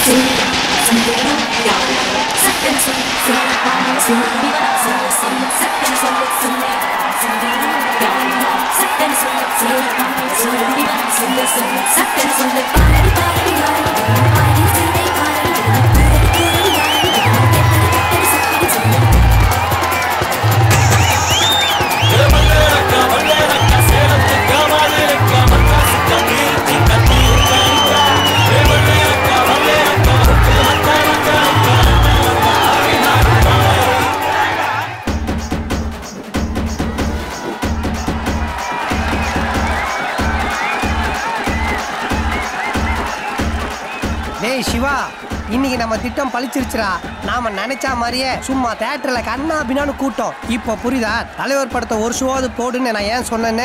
டேய் சிவா இன்னைக்கு நம்ம திட்டம் பழிச்சிருச்சுடா நாம நினைச்ச மாதிரியே சும்மா தேட்டர்ல கண்ணா பின்னான்னு கூட்டம் இப்போ புரியுதா தலைவர் படத்தை ஒரு ஷோவாவது போடுன்னு நான் ஏன் சொன்னேன்னு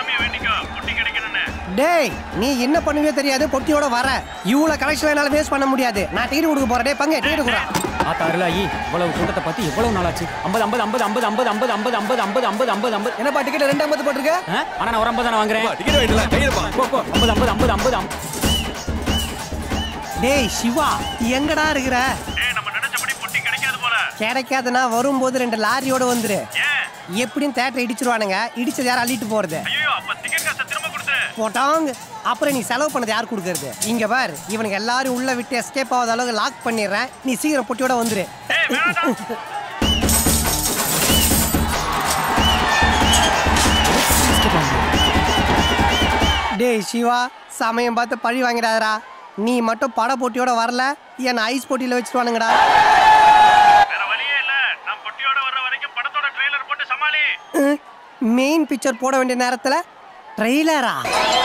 டேய் நீ என்ன பண்ணுவே தெரியாது பொட்டியோட வர இவ்வளவு கலெக்ஷன் என்னால வேஸ்ட் பண்ண முடியாது நான் டிக்கெட் கொடுக்க போறேன் டேய் பங்கு டிக்கெட் கொடுறா ஆத்தா அருளாயி இவ்வளவு கூட்டத்தை பத்தி எவ்வளவு நாளாச்சு ஐம்பது ஐம்பது ஐம்பது ஐம்பது ஐம்பது ஐம்பது ஐம்பது ஐம்பது ஐம்பது ஐம்பது ஐம்பது ஐம்பது என்னப்பா டிக்கெட் ரெண்டு ஐம்பது போட்டிருக்க ஆ? ஆனா நான் ஒரு ஐம்பது தானே வாங்குறேன் டிக்கெட் வாங்கிடலாம் கையிலப்பா போ போ ஐம்பது ஐம்பது ஐம்பது ஐம்பது ஐம்பது டேய் சிவா எங்கடா இருக்கிற கிடைக்காதுன்னா வரும்போது ரெண்டு லாரியோட வந்துரு எப்படியும் தேட்டர் இடிச்சிருவானுங்க இடிச்சது யாரும் அள்ளிட்டு போறது போட்டாங்க அப்புறம் நீ செலவு பண்ணது யார் கொடுக்கறது இங்க பார் இவனுக்கு எல்லாரும் உள்ள விட்டு எஸ்கேப் ஆகாத அளவுக்கு லாக் பண்ணிடுறேன் நீ சீக்கிரம் பொட்டியோட வந்துரு டேய் சிவா சமயம் பார்த்து பழி வாங்கிடாதடா நீ மட்டும் பட போட்டியோட வரல என்ன ஐஸ் போட்டியில வச்சிருவானுங்கடா மெயின் பிக்சர் போட வேண்டிய நேரத்துல ட்ரெய்லரா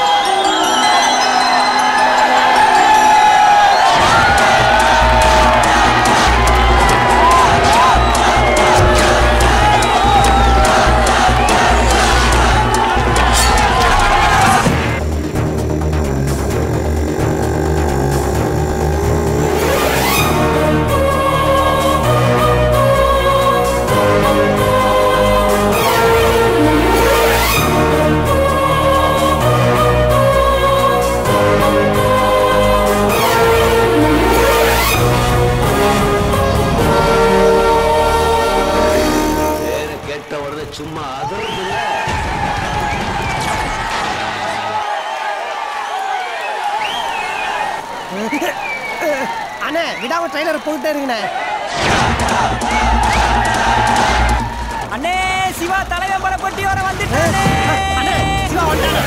பேரு கேட்ட உடனே சும்மா அதர்றதில்ல அண்ணே விடாம ட்ரெய்லர் போயிட்டே இருங்கண்ணே அண்ணே சிவா தலைவன் பட பொட்டி வர வந்துட்டானே அண்ணே சிவா வந்துட்டானே.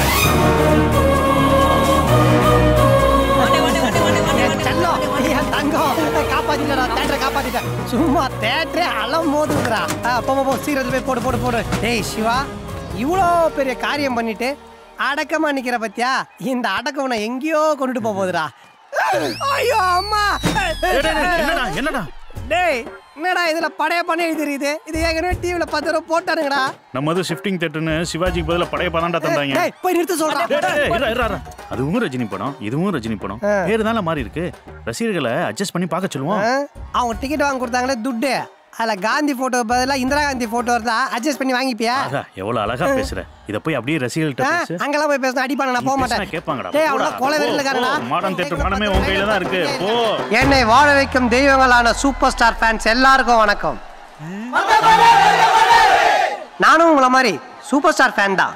என் செல்லம், என் தங்கம், காப்பாத்திட்டடா, தேட்டரை காப்பாத்திட்ட. சும்மா தேட்டரே அலம் மோதுதுடா. ஆ, போ, போ, போ, சீக்கிரத்துல போய் போடு, போடு, போடு. டேய் சிவா இவ்வளோ பெரிய காரியம் பண்ணிட்டு அடக்கமா நிக்கிற பத்தியா இந்த அடக்கம் உன்னை எங்கேயோ கொண்டுட்டு போக போகுதுடா ஐயோ அம்மா என்னடா என்னடா டேய் என்னடா இதுல படைய பண்ணி தெரியுது இது ஏற்கனவே டிவில பத்து தடவை போட்டானுங்கடா நம்ம அது ஷிஃப்டிங் தேட்டர்னு சிவாஜிக்கு பதிலா பழைய பதாண்டா தந்தாங்க டேய் போய் நிறுத்த சொல்றா டேய், டேய், டேய், இருடா, இருடா, இருடா. அதுவும் ரஜினி படம் இதுவும் ரஜினி படம் ஆ. பேரு தானே மாறி இருக்கு ரசிகர்களை அட்ஜஸ்ட் பண்ணி பார்க்க சொல்லுவோம் ஆ? அவங்க டிக்கெட் வாங்கி கொடுத்தாங்களே துட்டு அதுல காந்தி போட்டோ பதிலா இந்திரா காந்தி போட்டோ இருந்தா அட்ஜஸ்ட் பண்ணி வாங்கிப்பியா ஆகா எவ்வளவு அழகா பேசுற இத போய் அப்படியே ரசிகர்கள்ட்ட ஆ, பேசு அங்கெல்லாம் போய் பேசினா அடிப்பாங்க நான் போக நீ மாட்டேன் பேசினா கேட்பாங்கடா. டேய் போடா. அவ்வளோ கொலை போ, வெறியிலக்காரனா போ. மாடர்ன் தியேட்டர் மனமே உன் கையில தான் இருக்கு. போ. என்னை வாழ வைக்கும் தெய்வங்களான சூப்பர் ஸ்டார் ஃபேன்ஸ் எல்லாருக்கும் வணக்கம் நானும் உங்களை மாதிரி சூப்பர் ஸ்டார் ஃபேன் தான்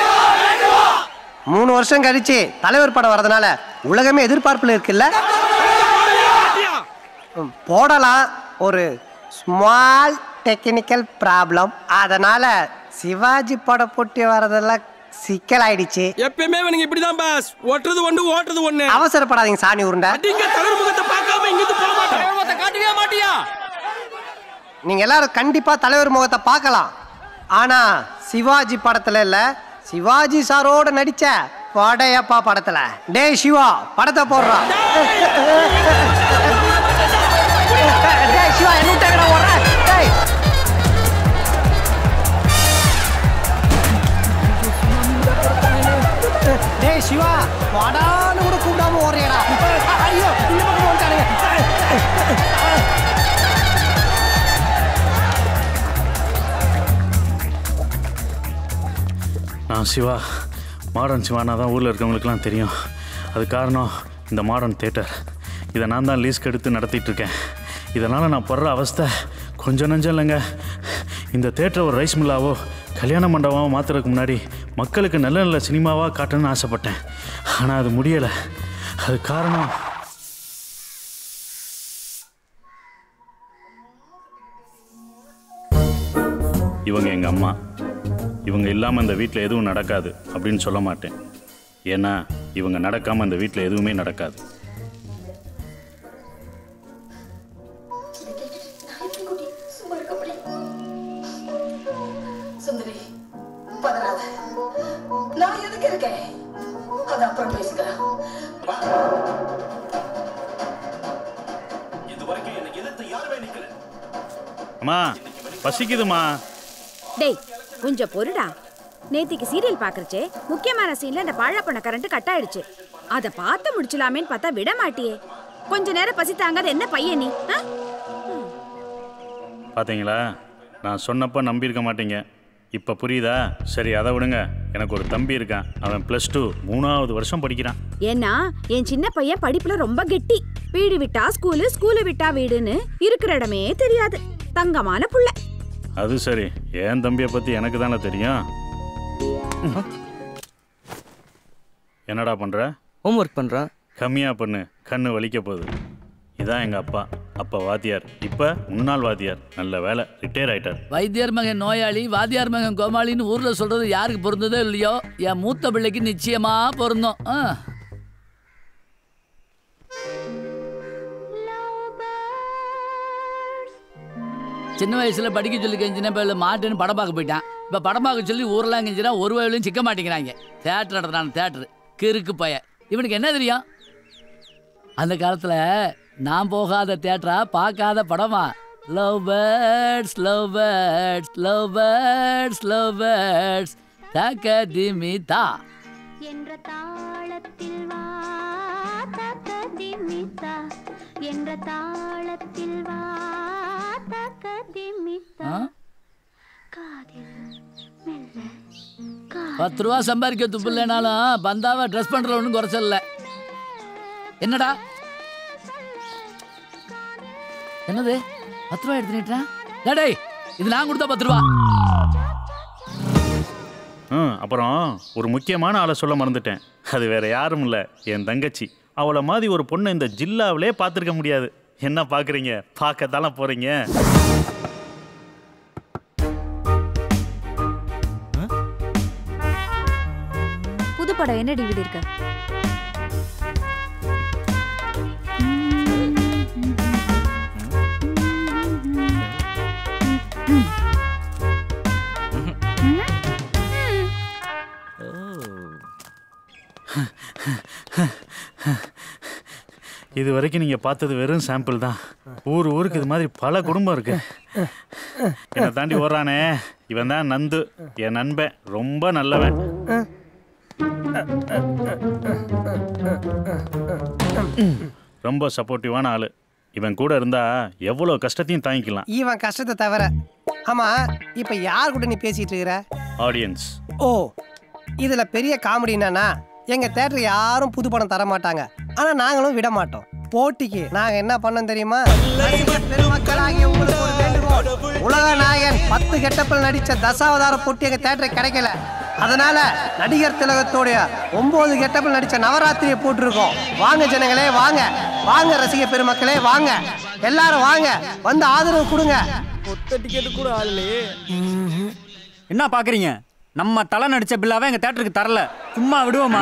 மூணு வருஷம் கழிச்சு தலைவர் படம் வரதுனால உலகமே எதிர்பார்ப்புல இருக்குல்ல ம், போடலாம் ஒரு ஸ்மால் டெக்னிக்கல் ப்ராப்ளம் அதனால சிவாஜி படம் போட்டி வரதெல்லாம் சிக்கல் ஆயிடுச்சு எப்பயுமே இவனுங்க இப்படிதான் பாஸ் ஓட்டுறது ஒண்ணு ஓட்டுறது ஒண்ணு அவசரப்படாதீங்க சாணி உருண்டை அடிங்க தலைவர் முகத்தை பார்க்காம இங்கிருந்து போக மாட்டேன் காட்டவே மாட்டியா நீங்க எல்லாரும் கண்டிப்பா தலைவர் முகத்தை பார்க்கலாம் ஆனா சிவாஜி படத்துல இல்ல சிவாஜி சாரோட நடிச்ச படையப்பா படத்துல டேய் சிவா படத்தை போடுறான் டேய் சிவா என்ன விட்டாங்கடா ஓடுற டேய் டேய் சிவா வாடான்னு கூட கூப்பிடாம ஓடுறியடா ஐயோ இந்த பக்கம் வந்துட்டானுங்க நான் சிவா மாடர்ன் சிவானா தான் ஊரில் இருக்கவங்களுக்குலாம் தெரியும் அது காரணம் இந்த மாடர்ன் தேட்டர் இதை நான் தான் லீஸ்க்கு எடுத்து நடத்திட்டு இருக்கேன் இதனால் நான் படுற அவஸ்தை கொஞ்சம் நஞ்சம் இல்லைங்க இந்த தேட்டரை ஒரு ரைஸ் மில்லாவோ கல்யாண மண்டபமாவோ மாற்றுறதுக்கு முன்னாடி மக்களுக்கு நல்ல நல்ல சினிமாவாக காட்டணும்னு ஆசைப்பட்டேன் ஆனால் அது முடியலை அது காரணம் இவங்க எங்கள் அம்மா இவங்க இல்லாமல் இந்த வீட்டில் எதுவும் நடக்காது அப்படின்னு சொல்ல மாட்டேன் ஏன்னா இவங்க நடக்காமல் இந்த வீட்டில் எதுவுமே நடக்காது சுந்தரி பதறாத நான் எதுக்கு இருக்கேன் அது அப்புறம் பேசிக்கலாம் அம்மா பசிக்குதுமா டேய் கொஞ்சம் பொறுடா நேத்திக்கு சீரியல் பாக்குறச்சே முக்கியமான சீன்ல இந்த பழப்பண்ண கரண்ட் கட் ஆயிடுச்சு அத பார்த்து முடிச்சலாமேன்னு பார்த்தா விட மாட்டியே கொஞ்ச நேரம் பசி தாங்காத என்ன பையன் நீ ஆ? பார்த்தீங்களா நான் சொன்னப்போ நம்பியிருக்க மாட்டீங்க இப்போ புரியுதா சரி அதை விடுங்க எனக்கு ஒரு தம்பி இருக்கான் அவன் ப்ளஸ் டூ மூணாவது வருஷம் படிக்கிறான் ஏன்னா என் சின்ன பையன் படிப்புல ரொம்ப கெட்டி வீடு விட்டா ஸ்கூலு ஸ்கூலு விட்டா வீடுன்னு இருக்கிற இடமே தெரியாது தங்கமான புள்ள அது சரி என் தம்பியை பற்றி எனக்கு தானே தெரியும் என்னடா பண்ணுற ஹோம் ஒர்க் பண்றேன் கம்மியாக பண்ணு கண்ணு வலிக்க போகுது இதான் எங்கள் அப்பா அப்பா வாத்தியார் இப்போ முன்னாள் வாத்தியார் நல்ல வேலை ரிட்டையர் ஆயிட்டார் வைத்தியர் மகன் நோயாளி வாத்தியார் மகன் கோமாளின்னு ஊர்ல சொல்றது யாருக்கு பொருந்ததோ இல்லையோ என் மூத்த பிள்ளைக்கு நிச்சயமா பொருந்தும் ஆ. சின்ன வயசுல படிக்க சொல்லி கெஞ்சின இப்போ மாட்டுன்னு படம் பார்க்க போயிட்டான் இப்போ படம் பார்க்க சொல்லி ஊரெல்லாம் கெஞ்சினா ஒரு வயலையும் சிக்க மாட்டேங்கிறாங்க தேட்டர் நடத்துறான் தேட்டர் கிறுக்கு பைய இவனுக்கு என்ன தெரியும் அந்த காலத்துல நான் போகாத தேட்டரா பார்க்காத படமா love birds love birds love birds love birds தாக்க திமி தா என்ற தாளத்தில் வா தக்க திமித்தா என்ற தாளத்தில் வா தக்க திமித்தா ஆ? காதில் மெல்ல கா- பத்து ரூபா சம்பாதிக்க துப்பு இல்லைனாலும் பந்தாவை ட்ரெஸ் பண்ற ஒன்றும் குறைச்சல என்னடா என்னது பத்து ரூபா எடுத்து நீட்டுறேன் டேய் இது நான் கொடுத்தா பத்து ரூபா ம் அப்புறம் ஒரு முக்கியமான ஆளை சொல்ல மறந்துட்டேன் அது வேற யாரும் இல்லை என் தங்கச்சி அவளை மாதிரி ஒரு பொண்ணை இந்த ஜில்லாவிலே பார்த்துருக்க முடியாது என்ன பார்க்குறீங்க பார்க்கத்தானே போகிறீங்க புது படம் என்ன டிவிடி இருக்கு இது வரைக்கும் நீங்கள் பார்த்தது வெறும் சாம்பிள் தான் ஊர் ஊருக்கு இது மாதிரி பல குடும்பம் இருக்கு என்னை தாண்டி ஓடுறானே இவன் தான் நந்து என் நண்பன் ரொம்ப நல்லவன் ரொம்ப சப்போர்ட்டிவான ஆளு இவன் கூட இருந்தா எவ்வளோ கஷ்டத்தையும் தாங்கிக்கலாம் இவன் கஷ்டத்தை தவிர ஆமா இப்ப யார் கூட நீ பேசிட்டு இருக்கிற ஆடியன்ஸ் ஓ இதுல பெரிய காமெடி என்னன்னா எங்க தேட்டர் யாரும் புது படம் தர மாட்டாங்க ஆனா நாங்களும் விட மாட்டோம் போட்டிக்கு நாங்க என்ன பண்ணோம் தெரியுமா ரசிகர் பெருமக்களாகிய உங்களுக்கு ஒரு வேண்டுகோள் உலக நாயகன் பத்து கெட்டப்பில் நடிச்ச தசாவதார போட்டி எங்க தேட்டருக்கு கிடைக்கல அதனால நடிகர் திலகத்தோடைய ஒன்பது கெட்டப்பில் நடிச்ச நவராத்திரியை போட்டிருக்கோம் வாங்க ஜனங்களே வாங்க வாங்க ரசிக பெருமக்களே வாங்க எல்லாரும் வாங்க வந்து ஆதரவு கொடுங்க ஒத்த டிக்கெட் கூட ஆகலையே என்ன பாக்குறீங்க நம்ம தலை நடிச்ச பில்லாவை எங்க தேட்டருக்கு தரல சும்மா விடுவோமா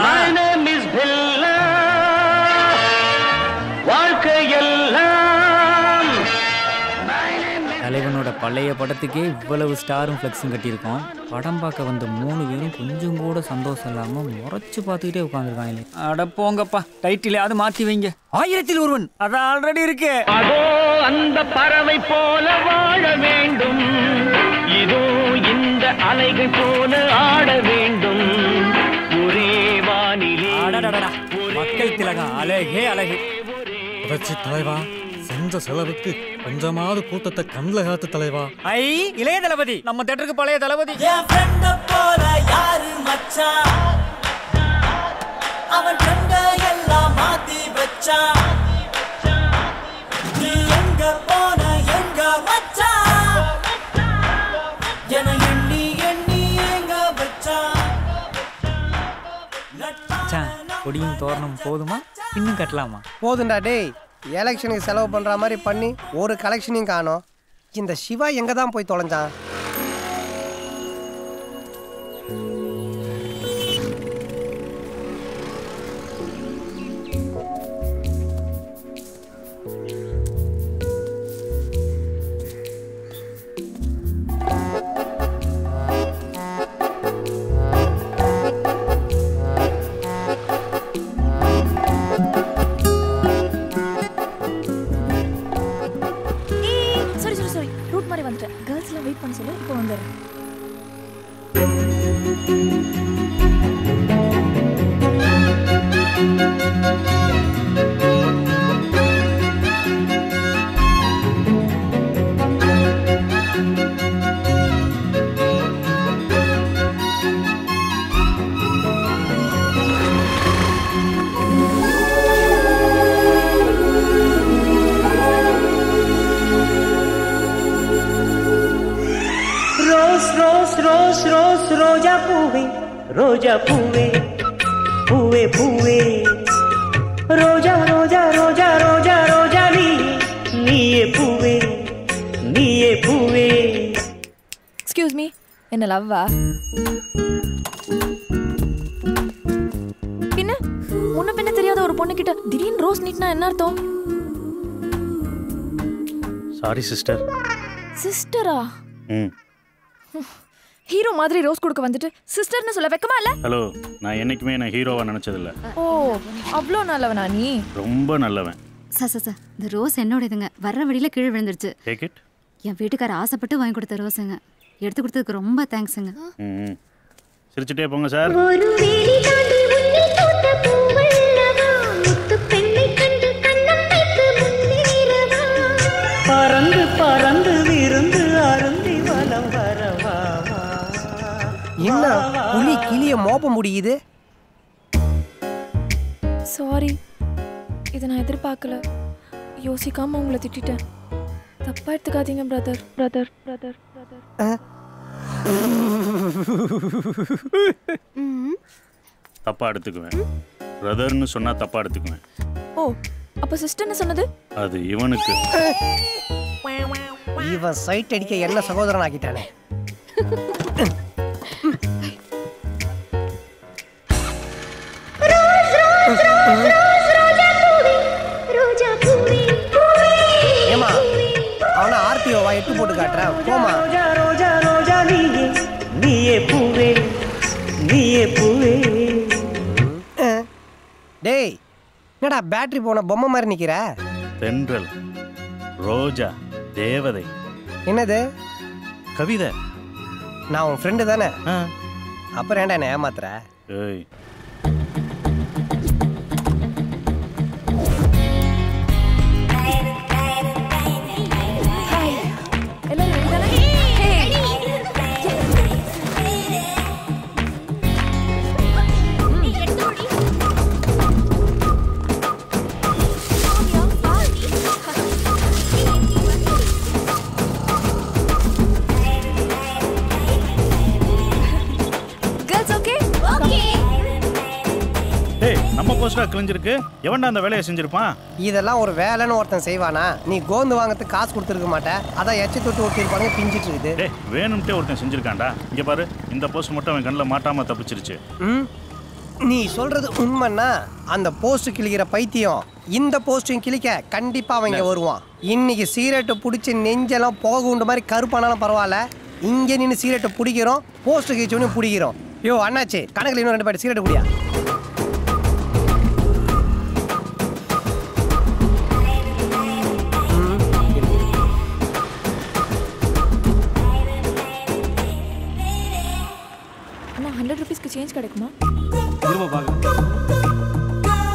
தலைவனோட பழைய படத்துக்கே இவ்வளவு ஸ்டாரும் ஃப்ளெக்ஸும் கட்டியிருக்கோம் படம் பார்க்க வந்த மூணு பேரும் கொஞ்சம் கூட சந்தோஷம் இல்லாம முறைச்சு பார்த்துக்கிட்டே உட்காந்துருக்காங்க அட போங்கப்பா டைட்டிலையாவது மாத்தி வைங்க ஆயிரத்தில் ஒருவன் அது ஆல்ரெடி இருக்கு அதோ அந்த பறவை போல வாழ வேண்டும் இதோ இந்த அலைகள் போல ஆட வேண்டும் ஒரே வானிலே அடடடடா, மக்கள் திலகம் அழகே அழகு புரட்சி தலைவா செஞ்ச செலவுக்கு கொஞ்சமாவது கூட்டத்தை கண்ணில் காத்து தலைவா ஐ இளைய தளபதி நம்ம தேட்டருக்கு பழைய தளபதி போல யாரு மச்சான் அவன் கண்ட எல்லாம் மாத்தி வச்சான் கொடியும் தோரணம் போதுமா இன்னும் கட்டலாமா போதும்டா டேய் எலெக்ஷனுக்கு செலவு பண்ற மாதிரி பண்ணி ஒரு கலெக்ஷனையும் காணோம் இந்த சிவா எங்க தான் போய் தொலைஞ்சான் ஏய் சாரி சாரி சாரி ரூட் மாதிரி வந்துட்டேன் கேர்ள்ஸ்லாம் வெயிட் பண்ண சொல்லு இப்போ வந்துடுறேன் ரோஸ் ரோஸ் ரோஸ் ரோஸ் ரோஜா பூவே ரோஜா பூவே பூவே பூவே ரோஜா ரோஜா ரோஜா ரோஜா ரோஜா நீ நீயே பூவே நீயே பூவே எக்ஸ்கியூஸ் மீ என்ன லவ்வா பின்ன முன்ன பின்ன தெரியாத ஒரு பொண்ணு கிட்ட திடீர்னு ரோஸ் நீட்னா என்ன அர்த்தம் சாரி சிஸ்டர் சிஸ்டரா ம் ஹீரோ மாதிரி ரோஸ் கொடுக்க வந்துட்டு சிஸ்டர்னு சொல்ல வெக்கமா இல்ல ஹலோ நான் என்னைக்குமே நான் ஹீரோவா நினைச்சதில்ல ஓ அவ்வளோ நல்லவனா நீ ரொம்ப நல்லவன் சார் சார் சார் இந்த ரோஸ் என்னோடதுங்க வர்ற வழியில கீழே விழுந்துருச்சு டேக் இட் என் வீட்டுக்கார ஆசைப்பட்டு வாங்கி கொடுத்த ரோஸுங்க எடுத்து கொடுத்ததுக்கு ரொம்ப தேங்க்ஸுங்க ம் சிரிச்சுட்டே போங்க சார் ஒரு வேலி தாண்டி உன்னில் பூத்த பூவல்லவா முத்து பெண்ணை கண்டு கண்ணம் வைத்து முன்னேறவா பறந்து பறந்து விருந்து அருந்தி வலம் வரவா என்ன புலி கிளிய மோப்ப முடியுது சாரி இதை நான் எதிர்பார்க்கல யோசிக்காம உங்களை திட்டிட்டேன் தப்பா எடுத்துக்காதீங்க பிரதர் பிரதர் பிரதர் பிரதர் தப்பா எடுத்துக்குவேன் பிரதர்னு சொன்னா தப்பா எடுத்துக்குவேன் ஓ அப்ப சிஸ்டர்னு சொன்னது அது இவனுக்கு இவன் சைட் அடிக்க என்ன சகோதரன் ஆக்கிட்டானே ரோஜா பூவே ஏமா அவனை ஆர்டிஓவா எட்டு போட்டு காட்டுறேன் போமா ரோஜா ரோஜா ரோஜா நீயே நீயே பூவே நீயே பூவே டேய் என்னடா பேட்டரி போன பொம்மை மாதிரி நிக்கிற தென்றல் ரோஜா தேவதை என்னது கவிதை நான் உன் ஃப்ரெண்டு தானே அப்புறம் ஏன்டா என்ன ஏமாத்துற ஏய் எல்லாரும் ready தானே? Hey. Girls, okay? டேய் நம்ம போஸ்டா கிழிஞ்சிருக்கு எவன்டா அந்த வேலையை செஞ்சிருப்பான் இதெல்லாம் ஒரு வேலைன்னு ஒருத்தன் செய்வானா நீ கோந்து வாங்கறதுக்கு காசு கொடுத்துருக்க மாட்ட அதான் எச்ச தொட்டு ஒட்டியிருப்பாங்க பிஞ்சிட்டு இருக்குது டேய் வேணும்ட்டே ஒருத்தன் செஞ்சிருக்கான்டா இங்க பாரு இந்த போஸ்ட் மட்டும் அவன் கண்ணில் மாட்டாம தப்பிச்சிருச்சு ம் நீ சொல்றது உண்மைன்னா அந்த போஸ்ட் கிழிக்கிற பைத்தியம் இந்த போஸ்டையும் கிழிக்க கண்டிப்பா அவன் இங்க வருவான் இன்னைக்கு சீரட்டை பிடிச்சி நெஞ்செல்லாம் போக உண்டு மாதிரி கருப்பானாலும் பரவாயில்ல இங்க நின்று சீரட்டை பிடிக்கிறோம் போஸ்ட் கிழிச்சோடனே பிடிக்கிறோம் யோ அண்ணாச்சி கணக்கில் இன்னும் ரெண்டு பாட்டு சீரட்டை குடியா அண்ணா ஹண்ட்ரட் ருபீஸ்க்கு சேஞ்ச் கிடைக்குமா திரும்ப பார்க்க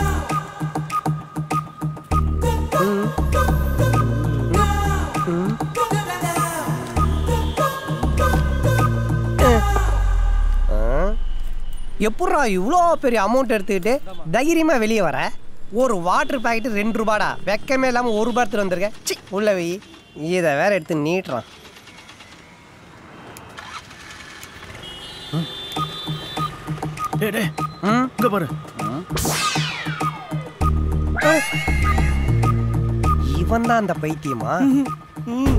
எப்பட்றா இவ்வளோ பெரிய அமௌண்ட் எடுத்துக்கிட்டு தைரியமா வெளியே வர ஒரு வாட்டர் பாக்கெட் ரெண்டு ரூபாடா வெக்கமே இல்லாமல் ஒரு ரூபா எடுத்துட்டு வந்திருக்கேன் சி உள்ள வை இதை வேற எடுத்து நீட்டுறான் டேய் டேய் இங்க பாரு இவன் தான் அந்த பைத்தியமா ம்.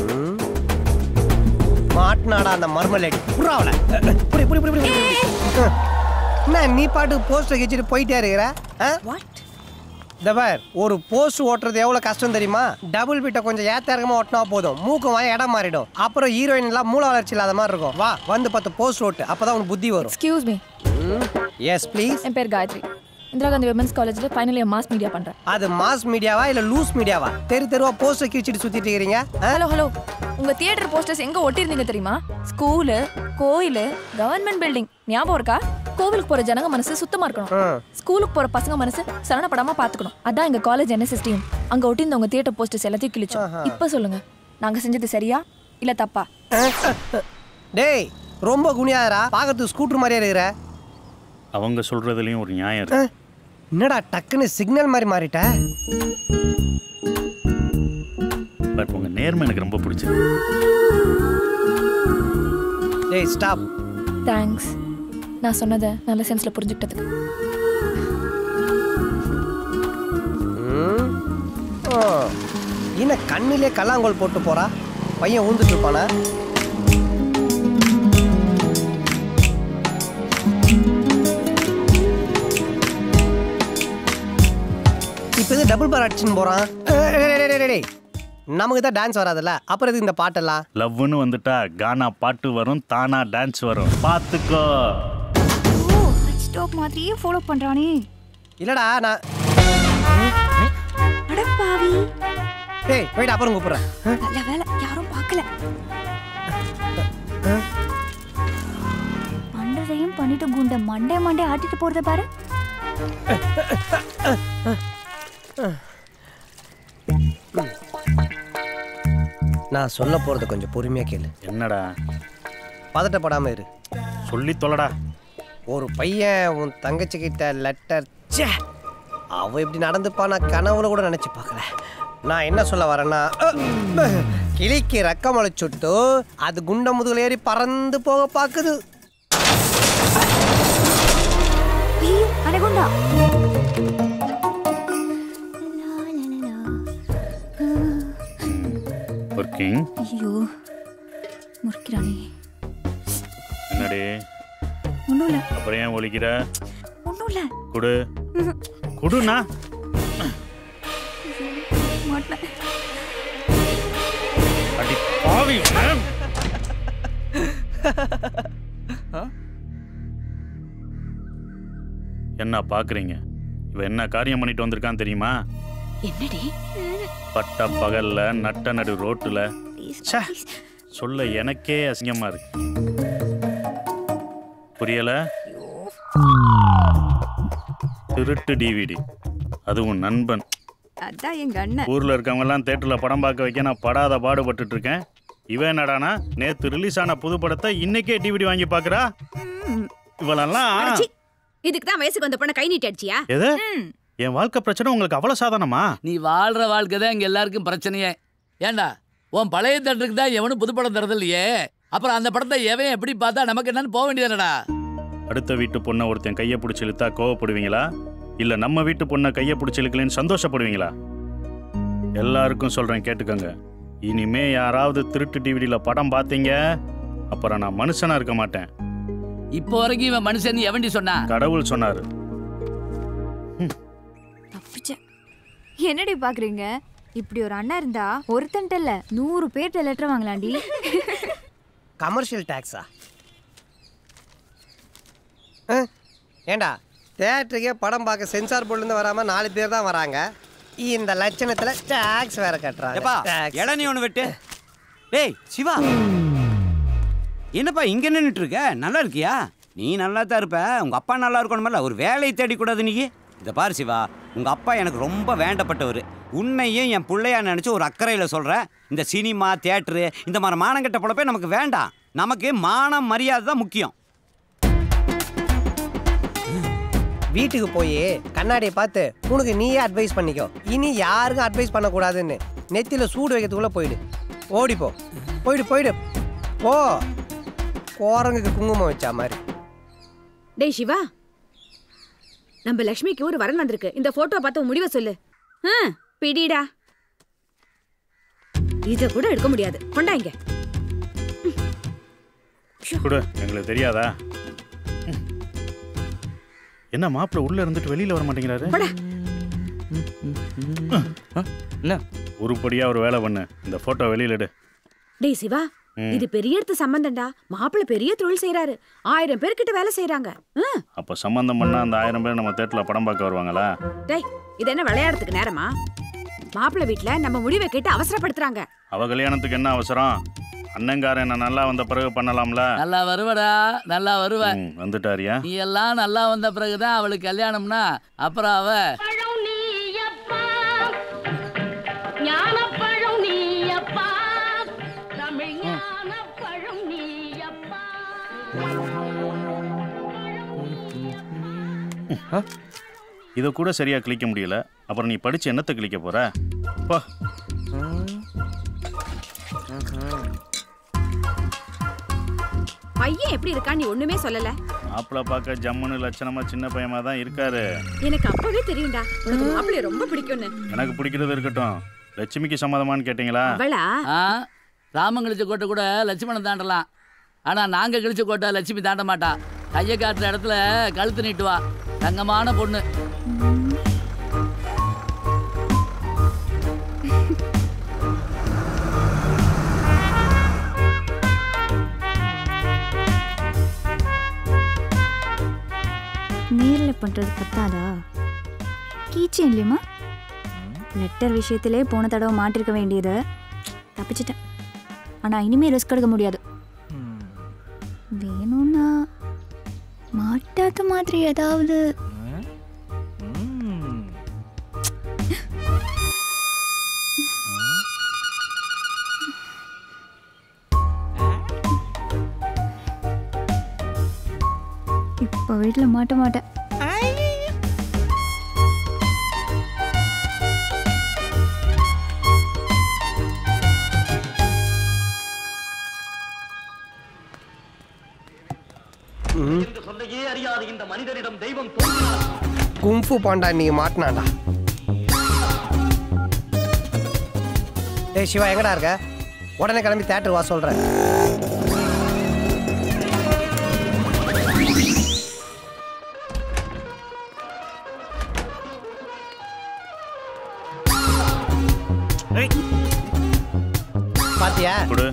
மாட்டினாடா அந்த மர்மலேடி புறாவல புடி புடி புடி புடி புடி. என்ன நீ பாட்டு போஸ்டர் கிச்சிட்டு போயிட்டே இருக்கிற ஆ? இந்த பார் ஒரு போஸ்ட் ஓட்டுறது எவ்வளவு கஷ்டம் தெரியுமா டபுள் பிட்ட கொஞ்சம் ஏத்த இறக்கமா ஓட்டினா போதும் மூக்கு வாய் இடம் மாறிடும் அப்புறம் ஹீரோயின் எல்லாம் மூல வளர்ச்சி இல்லாத மாதிரி இருக்கும் வா வந்து பத்து போஸ்ட் ஓட்டு அப்பதான் உனக்கு புத்தி வரும் எக்ஸ்கியூஸ் மீ எஸ் ப்ளீஸ் என் பேர் காயத்ரி இந்திரா காந்தி விமன்ஸ் காலேஜில் ஃபைனல் இயர் மாஸ் மீடியா பண்ணுறேன் அது மாஸ் மீடியாவா இல்ல லூஸ் மீடியாவா தெரு தெருவா போஸ்டர் கிழிச்சிட்டு சுத்திட்டு இருக்கிறீங்க ஹலோ ஹலோ உங்க தியேட்டர் போஸ்டர்ஸ் எங்க ஒட்டியிருந்தீங்க தெரியுமா ஸ்கூலு கோயில் கவர்மெண்ட் பில்டிங் ஞாபகம் இருக்கா கோவிலுக்கு போற ஜனங்க மனசு சுத்தமா இருக்கணும் ஸ்கூலுக்கு போற பசங்க மனசு சலனப்படாம பாத்துக்கணும் அதான் எங்க காலேஜ் என்எஸ்எஸ் டீம் அங்க ஒட்டியிருந்த உங்க தியேட்டர் போஸ்டர்ஸ் எல்லாத்தையும் கிழிச்சோம் இப்ப சொல்லுங்க நாங்க செஞ்சது சரியா இல்ல தப்பா டேய் ரொம்ப குனியாதரா பார்க்கறதுக்கு ஸ்கூட்டர் மாதிரியே இருக்கிற அவங்க சொல்றதுலயும் ஒரு நியாயம் இருக்கு என்னடா டக்குன்னு சிக்னல் மாதிரி மாறிட்ட பட் உங்க நேர்மை எனக்கு ரொம்ப பிடிச்சிருக்கு டேய் ஸ்டாப் தேங்க்ஸ் நான் சொன்னதை நல்ல சென்ஸ்ல புரிஞ்சுக்கிட்டதுக்கு என்ன கண்ணிலே கல்லாங்கோல் போட்டு போறா பையன் ஊந்துட்டு இருப்பானா இப்போ இது டபுள் பார் அடிச்சுன்னு போறான் ஏய், டேய், டேய், டேய், டேய். நமக்கு தான் டான்ஸ் வராதுல்ல அப்புறம் எதுக்கு இந்த பாட்டெல்லாம் லவ்னு வந்துட்டா கானா பாட்டு வரும் தானா டான்ஸ் வரும் பாத்துக்கோ ஸ்டாப் மாதிரியே ஃபாலோ பண்றானே இல்லடா நான் அட பாவி டேய் போயிட்டு அப்புறம் கூப்பிடுறேன் நல்ல வேலை யாரும் பார்க்கல பண்றதையும் பண்ணிட்டு குண்ட மண்டே மண்டே ஆட்டிட்டு போறத பாரு நான் சொல்ல போறது கொஞ்சம் பொறுமையா கேளு என்னடா பதட்டப்படாம இரு சொல்லி தொலைடா ஒரு பையன் உன் தங்கச்சி கிட்ட லெட்டர் ச்சே அவ இப்படி நடந்துப்பா நான் கனவுல கூட நினைச்சு பார்க்கல நான் என்ன சொல்ல வரேன்னா அஹ், கிளிக்கு ரக்கம் அழைச்சுட்டு அது குண்ட முதுகுல ஏறி பறந்து போக பாக்குது ஐயோ அனகுண்டா ஒர்க்கிங் ஐயோ முறிக்கிறானே என்னடி ஒன்றும் இல்லை அப்புறம் ஏன் ஒழிக்கிற ஒன்றும் இல்லை குடு குடுண்ணா மாட்டேன் அடி பாவி மேம் என்ன பாக்குறீங்க இவ என்ன காரியம் பண்ணிட்டு வந்திருக்கான்னு தெரியுமா என்னடி பட்ட பகல்ல நட்ட நடு ரோட்டுல ச்சே, சொல்ல எனக்கே அசிங்கமா இருக்கு புரியல திருட்டு டிவிடி அதுவும் நண்பன் அதான் எங்க அண்ணன் ஊர்ல இருக்கவங்க எல்லாம் தேட்டர்ல படம் பார்க்க வைக்க நான் படாத பாடுபட்டுட்டு இருக்கேன் இவன் என்னடானா நேத்து ரிலீஸ் ஆன புது படத்தை இன்னைக்கே டிவிடி வாங்கி பாக்குறா இவளெல்லாம் இதுக்கு தான் வயசுக்கு வந்த பொண்ணை கை நீட்டி அடிச்சியா எது ம். என் வாழ்க்கை பிரச்சனை உங்களுக்கு அவ்வளவு சாதாரணமா நீ வாழ்ற வாழ்க்கை தான் இங்க எல்லாருக்கும் பிரச்சனையே ஏண்டா உன் பழைய தேட்டருக்கு தான் எவனும் புது படம் தரது இல்லையே அப்புறம் அந்த படத்தை எவன் எப்படி பார்த்தா நமக்கு என்னன்னு போக வேண்டியதுடா அடுத்த வீட்டு பொண்ணை ஒருத்தன் கையை பிடிச்சி இழுத்தா கோவப்படுவீங்களா இல்ல நம்ம வீட்டு பொண்ணை கையை பிடிச்சி இழுக்கலன்னு சந்தோஷப்படுவீங்களா எல்லாருக்கும் சொல்றேன் கேட்டுக்கோங்க இனிமே யாராவது திருட்டு டிவிடியில படம் பார்த்தீங்க அப்புறம் நான் மனுஷனா இருக்க மாட்டேன் இப்போ வரைக்கும் இவன் மனுஷன் எவன்டி சொன்னா கடவுள் சொன்னாரு தப்பிச்சேன் என்னடி பாக்குறீங்க இப்படி ஒரு அண்ணன் இருந்தா ஒருத்தன்ட்ட இல்ல நூறு பேர்ட்ட லெட்டர் வாங்கலாம்டி கமர்ஷியல் டேக்ஸா ஏண்டா தேட்டருக்கே படம் பார்க்க சென்சார் போர்டுலேருந்து வராமல் நாலு பேர் தான் வராங்க இந்த லட்சணத்தில் டேக்ஸ் வேற கட்டுறாங்க ஏப்பா Tax. இளநீ ஒன்று வெட்டு டேய் சிவா என்னப்பா இங்க நின்றுட்டு இருக்க நல்லா இருக்கியா நீ நல்லா தான் இருப்ப உங்க அப்பா நல்லா இருக்கணுமில்ல ஒரு வேலையை தேடிக்கூடாது நீ இதை பாரு சிவா உங்க அப்பா எனக்கு ரொம்ப வேண்டப்பட்டவர் உன்னையும் என் பிள்ளையா நினைச்சு ஒரு அக்கறையில் சொல்றேன் இந்த சினிமா தியேட்டரு இந்த மாதிரி மானங்கெட்ட பொழப்பே நமக்கு வேண்டாம் நமக்கு மானம் மரியாதை தான் முக்கியம் வீட்டுக்கு போய் கண்ணாடியை பார்த்து உனக்கு நீயே அட்வைஸ் பண்ணிக்கோ இனி யாருக்கும் அட்வைஸ் பண்ணக்கூடாதுன்னு நெத்தியில் சூடு வைக்கிறதுக்குள்ளே போயிடு ஓடிப்போ போயிடு போயிடு போ குரங்குக்கு குங்குமம் வச்சா மாதிரி டேய் சிவா நம்ம லக்ஷ்மிக்கு ஒரு வரன் வந்திருக்கு இந்த போட்டோ பார்த்து உன் முடிவை சொல்லு ஆ, பிடிடா இத கூட எடுக்க முடியாது கொண்டாங்க கொடு எங்களுக்கு தெரியாதா ம். என்ன மாப்பிள்ளை உள்ள இருந்துட்டு வெளியில வர மாட்டேங்கிறாரு என்ன உருப்படியா ஒரு வேலை பண்ணு இந்த போட்டோ வெளியில எடு டேய் சிவா ம். இது பெரிய இடத்து சம்பந்தம்டா மாப்பிள்ளை பெரிய தொழில் செய்யறாரு ஆயிரம் பேர்கிட்ட வேலை செய்யறாங்க அப்போ சம்பந்தம் பண்ணா அந்த ஆயிரம் பேர் நம்ம தேட்டரில் படம் பார்க்க வருவாங்களா டேய் இது என்ன விளையாடுறதுக்கு நேரமா மாப்பிள்ளை வீட்ல நம்ம முடிவை கேட்டு அவசரப்படுத்துறாங்க அவ கல்யாணத்துக்கு என்ன அவசரம் அண்ணங்காரன் என்ன நல்லா வந்த பிறகு பண்ணலாம்ல நல்லா வருவடா நல்லா வருவ ம், வந்துட்டாரியா நீ எல்லாம் நல்லா வந்த பிறகுதான் அவளுக்கு கல்யாணம்னா அப்புறம் அவ ஞானப்பழம் நீயப்பா தமிழ் ஞானப்பழம் நீயப்பா இதை கூட சரியா கிளிக்க முடியல அப்புறம் நீ படிச்சு என்னத்தை கிளிக்க போற பா பையன் எப்படி இருக்கான்னு நீ ஒண்ணுமே சொல்லல மாப்பிள்ளை பார்க்க ஜம்முன்னு லட்சணமா சின்ன பையமா தான் இருக்காரு எனக்கு அப்பவே தெரியும்டா உனக்கு மாப்பிள்ளைய ரொம்ப பிடிக்கும்னு எனக்கு பிடிக்கிறது இருக்கட்டும் லட்சுமிக்கு சம்மதமான்னு கேட்டீங்களா அவளா ஆ ராமன் கழிச்ச கோட்டை கூட லட்சுமணன் தாண்டலாம் ஆனா நாங்க கழிச்ச கோட்டை லட்சுமி தாண்ட மாட்டா கையை காட்டுற இடத்துல கழுத்து நீட்டுவா தங்கமான பொண்ணு நேரில் பண்ணுறது பத்தாதா கீச்சேன் இல்லையம்மா லெட்டர் விஷயத்திலே போன தடவை மாட்டிருக்க வேண்டியது தப்பிச்சிட்டேன் ஆனால் இனிமேல் ரிஸ்க் எடுக்க முடியாது வேணும்னா மாட்டாத மாதிரி ஏதாவது இப்போ வீட்டில் மாட்ட மாட்டேன் சொல்லையே அறியாத இந்த மனிதரிடம் தெய்வம் தோன்றினார் கும்ஃபு பாண்டா நீ மாட்டினாண்டா ஏய் சிவா எங்கடா இருக்க உடனே கிளம்பி தேட்டர் வா சொல்றேன் பாத்தியா கொடு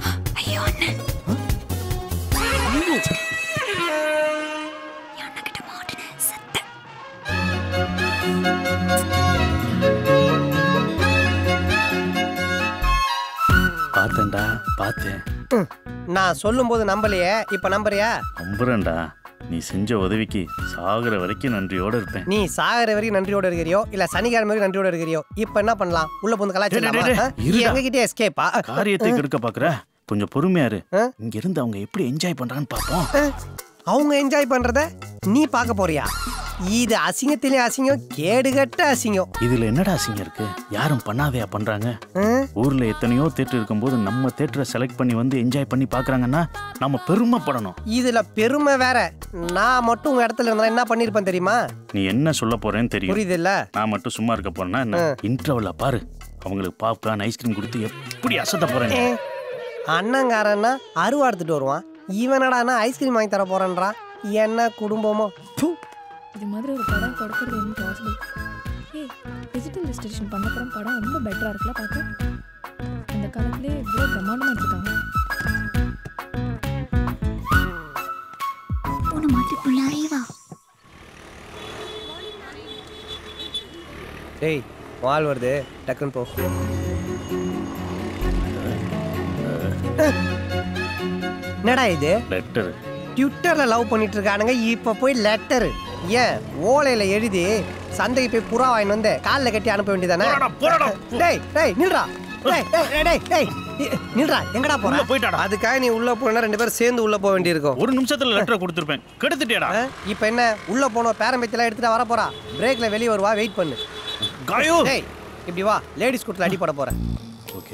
பார்த்தேன்டா பார்த்தேன் ம், நான் சொல்லும்போது நம்பலையே இப்ப நம்புறியா நம்புறேன்டா நீ செஞ்ச உதவிக்கு சாகுற வரைக்கும் நன்றியோட இருப்பேன் நீ சாகர வரைக்கும் நன்றியோட இருக்கிறியோ இல்ல சனிக்கிழமை வரைக்கும் நன்றியோட இருக்கிறியோ இப்ப என்ன பண்ணலாம் உள்ள போந்து கலாச்சிடலாமா டேய், டேய், டேய், இருடா. எங்க கிட்டே எஸ்கேப்பா காரியத்தை கெடுக்க பாக்குற கொஞ்சம் பொறுமையா இரு இங்க இருந்து அவங்க எப்படி என்ஜாய் பண்றாங்கன்னு பாப்போம் அவங்க என்ஜாய் பண்றத நீ பார்க்க போறியா இது அசிங்கத்திலே அசிங்கம் கேடுகட்ட அசிங்கம் இதுல என்னடா அசிங்கம் இருக்கு யாரும் பண்ணாதையா பண்றாங்க ம்? ஊர்ல எத்தனையோ தேட்டர் இருக்கும்போது நம்ம தேட்டரை செலக்ட் பண்ணி வந்து என்ஜாய் பண்ணி பாக்குறாங்கன்னா நம்ம பெருமைப்படணும் இதுல பெருமை வேற நான் மட்டும் உங்க இடத்துல இருந்தா என்ன பண்ணிருப்பேன் தெரியுமா நீ என்ன சொல்ல போறேன்னு தெரியும் புரியுது இல்ல நான் மட்டும் சும்மா இருக்க போறேன்னா என்ன இன்டர்வல்ல பாரு அவங்களுக்கு பாப்கார்ன் ஐஸ்கிரீம் கொடுத்து எப்படி அசத்த போறேன் ஏ, அண்ணங்காரன்னா அருவா எடுத்துட்டு வருவான் இவனடானா ஐஸ்கிரீம் வாங்கி தர போறான்றான் என்ன குடும்பமோ ப்பு. இது மாதிரி ஒரு படம் கொடுக்கறது இம்பாசிபிள் ஏய் டிஜிட்டல் டிஸ்ட்ரிபியூஷன் பண்ண அப்புறம் படம் ரொம்ப பெட்டராக இருக்குல்ல பார்க்க அந்த காலத்திலே இவ்வளோ பிரம்மாண்டமாக எடுத்துருக்காங்க போன மாதிரி பிள்ளாரே வா டேய் வால் வருது டக்குன்னு போ என்னடா இது லெட்டர் ட்விட்டர்ல லவ் பண்ணிட்டு இருக்கானுங்க இப்ப போய் லெட்டர் ஏன் ஓலையில எழுதி சந்தைக்கு போய் புறா வாங்கிட்டு வந்து காலில் கட்டி அனுப்ப வேண்டியதானே டேய் டேய் நில்றா டேய் டேய், டேய் டேய் டேய் இ- நில்றா எங்கடா போற போயிட்டாடா அதுக்காக நீ உள்ள போனா ரெண்டு பேரும் சேர்ந்து உள்ள போக வேண்டியிருக்கும் ஒரு நிமிஷத்துல லெட்டரை கொடுத்துருப்பேன் கெடுத்துட்டியாடா இப்போ என்ன உள்ள போனோம் பேரம்பத்திலாம் எடுத்துட்டு வர போறா பிரேக்ல வெளிய வருவா வெயிட் பண்ணு காயோ டேய் இப்படி வா லேடிஸ் கூட்டில் அடி போட போறேன் ஓகே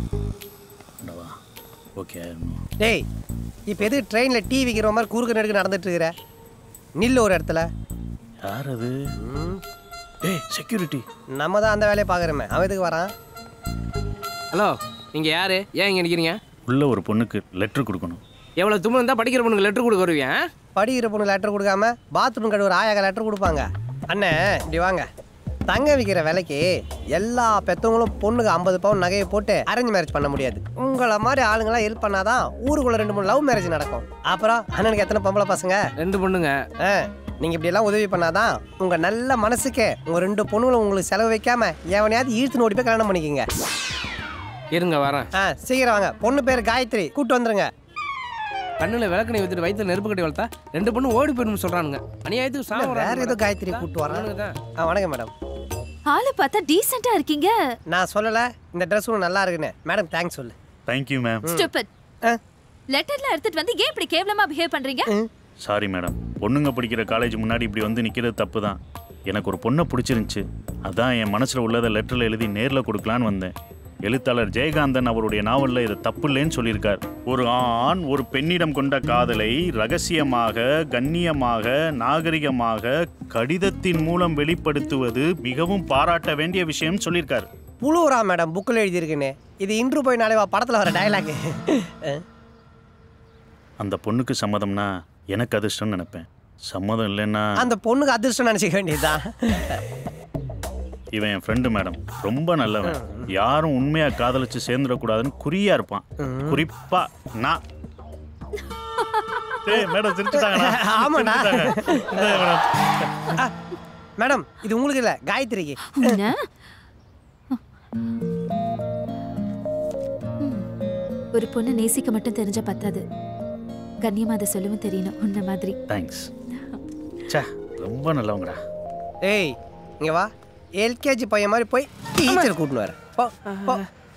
ஓகே டேய் இப்போ எது ட்ரெயினில் டீ விற்கிற மாதிரி குறுக்கு நெடுக்கு நடந்துட்டு இருக்கிற நில்லு ஒரு இடத்துல யார் அது ஏய் செக்யூரிட்டி நம்ம தான் அந்த வேலையை பார்க்குறோமே அவன் எதுக்கு வரான் ஹலோ நீங்க யாரு ஏன் இங்க நிக்கிறீங்க உள்ள ஒரு பொண்ணுக்கு லெட்டர் கொடுக்கணும் எவ்வளவு தும்மல் இருந்தா படிக்கிற பொண்ணுக்கு லெட்டர் கொடுக்க வருவீங்க ஆ? படிக்கிற பொண்ணு லெட்டர் கொடுக்காம பாத்ரூம் கழுவுற ஆயாக லெட்டர் கொடுப்பாங்க அண்ணே இப்படி வாங்க தங்க விற்கிற விலைக்கு எல்லா பெத்தவங்களும் பொண்ணுக்கு ஐம்பது பவுன் நகையை போட்டு அரேஞ்ச் மேரேஜ் பண்ண முடியாது உங்களை மாதிரி ஆளுங்களாம் ஹெல்ப் பண்ணாதான் ஊருக்குள்ள ரெண்டு மூணு லவ் மேரேஜ் நடக்கும் அப்புறம் அண்ணனுக்கு எத்தனை பொம்பளை பசங்க ரெண்டு பொண்ணுங்க ஆ நீங்க இப்படி எல்லாம் உதவி பண்ணாதான் உங்க நல்ல மனசுக்கு உங்க ரெண்டு பொண்ணுங்களும் உங்களுக்கு செலவு வைக்காம எவனையாவது ஈர்த்து ஓடி போய் கல்யாணம் பண்ணிக்கங்க இருங்க வரேன் ஆ சீக்கிரம் வாங்க பொண்ணு பேர் காயத்ரி கூட்டு வந்துருங்க கண்ணுல விளக்கணை ஊத்திட்டு வயித்துல நெருப்பு கட்டி வளர்த்தா ரெண்டு பொண்ணு ஓடி போயிடும் சொல்றானுங்க அநியாயத்துக்கு இல்ல, சாம வேற ஏதோ காயத்ரி கூட்டு வரான் ஆ வணக்கம் மேடம் ஆளு பார்த்தா டீசெண்டா இருக்கீங்க நான் சொல்லல இந்த ட்ரெஸ் ஒன்று நல்லா இருக்குன்னு மேடம் தேங்க்ஸ் சொல்லு தேங்க்யூ மேம் ஸ்டூபிட் லெட்டர்ல எடுத்துட்டு வந்து ஏன் இப்படி கேவலமா பிஹேவ் பண்றீங்க சாரி மேடம் பொண்ணுங்க படிக்கிற காலேஜ் முன்னாடி இப்படி வந்து நிற்கிறது தப்பு தான் எனக்கு ஒரு பொண்ணை பிடிச்சிருந்துச்சு அதான் என் மனசில் உள்ளதை லெட்டரில் எழுதி நேரில் கொடுக்கலான்னு வந்தேன் எழுத்தாளர் ஜெயகாந்தன் அவருடைய நாவலில் இது தப்பு இல்லைன்னு சொல்லியிருக்கார் ஒரு ஆண் ஒரு பெண்ணிடம் கொண்ட காதலை ரகசியமாக கண்ணியமாக நாகரிகமாக கடிதத்தின் மூலம் வெளிப்படுத்துவது மிகவும் பாராட்ட வேண்டிய விஷயம் சொல்லியிருக்கார் புழுவுரா மேடம் புக்கில் எழுதியிருக்குன்னு இது இன்று போய் நாளை வா படத்தில் வர டைலாக் அந்த பொண்ணுக்கு சம்மதம்னா எனக்கு அதிர்ஷ்டம்னு நினைப்பேன் சம்மதம் இல்லைன்னா அந்த பொண்ணுக்கு அதிர்ஷ்டம் நினச்சிக்க வேண்டியதுதான் இவன் என் ஃப்ரெண்டு மேடம் ரொம்ப நல்லவன் யாரும் உண்மையா காதலிச்சு சேர்ந்துடக்கூடாதுன்னு குறியா இருப்பான் குறிப்பா நான் ஏய் மேடம் சிரிச்சுட்டாங்கடா ஆமாடா சிரிச்சுட்டாங்க. இந்தாங்க மேடம். ஆ, மேடம் இது உங்களுக்கு இல்லை காயத்ரிக்கு உன்னை? ஒரு பொண்ணை நேசிக்க மட்டும் தெரிஞ்ச பத்தாது கண்ணியமா அதை சொல்லவும் தெரியணும் உன்ன மாதிரி தேங்க்ஸ் ச்சே ரொம்ப நல்லவங்கடா ஏய் இங்க வா எல்கேஜி பையன் மாதிரி போய் டீச்சர் கூட்டின்னு வர போ போ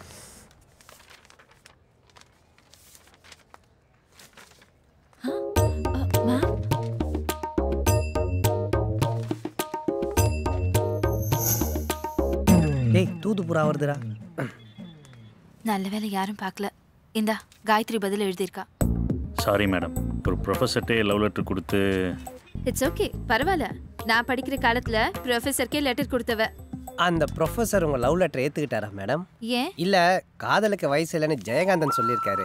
ஏய் தூது புறா வருதுடா நல்ல வேளை யாரும் பார்க்கல இந்தா காயத்ரி பதில் எழுதியிருக்கா சாரி மேடம் ஒரு ப்ரொஃபஸர்ட்டே லவ் லெட்டர் கொடுத்து இட்ஸ் ஓகே பரவாயில்ல நான் படிக்கிற காலத்துல ப்ரொஃபஸருக்கே லெட்டர் கொடுத்தவ அந்த ப்ரொஃபஸர் உங்க லவ் லெட்டர் ஏத்துக்கிட்டாரா மேடம் ஏன் இல்ல காதலுக்கு வயசு இல்லைன்னு ஜெயகாந்தன் சொல்லியிருக்காரு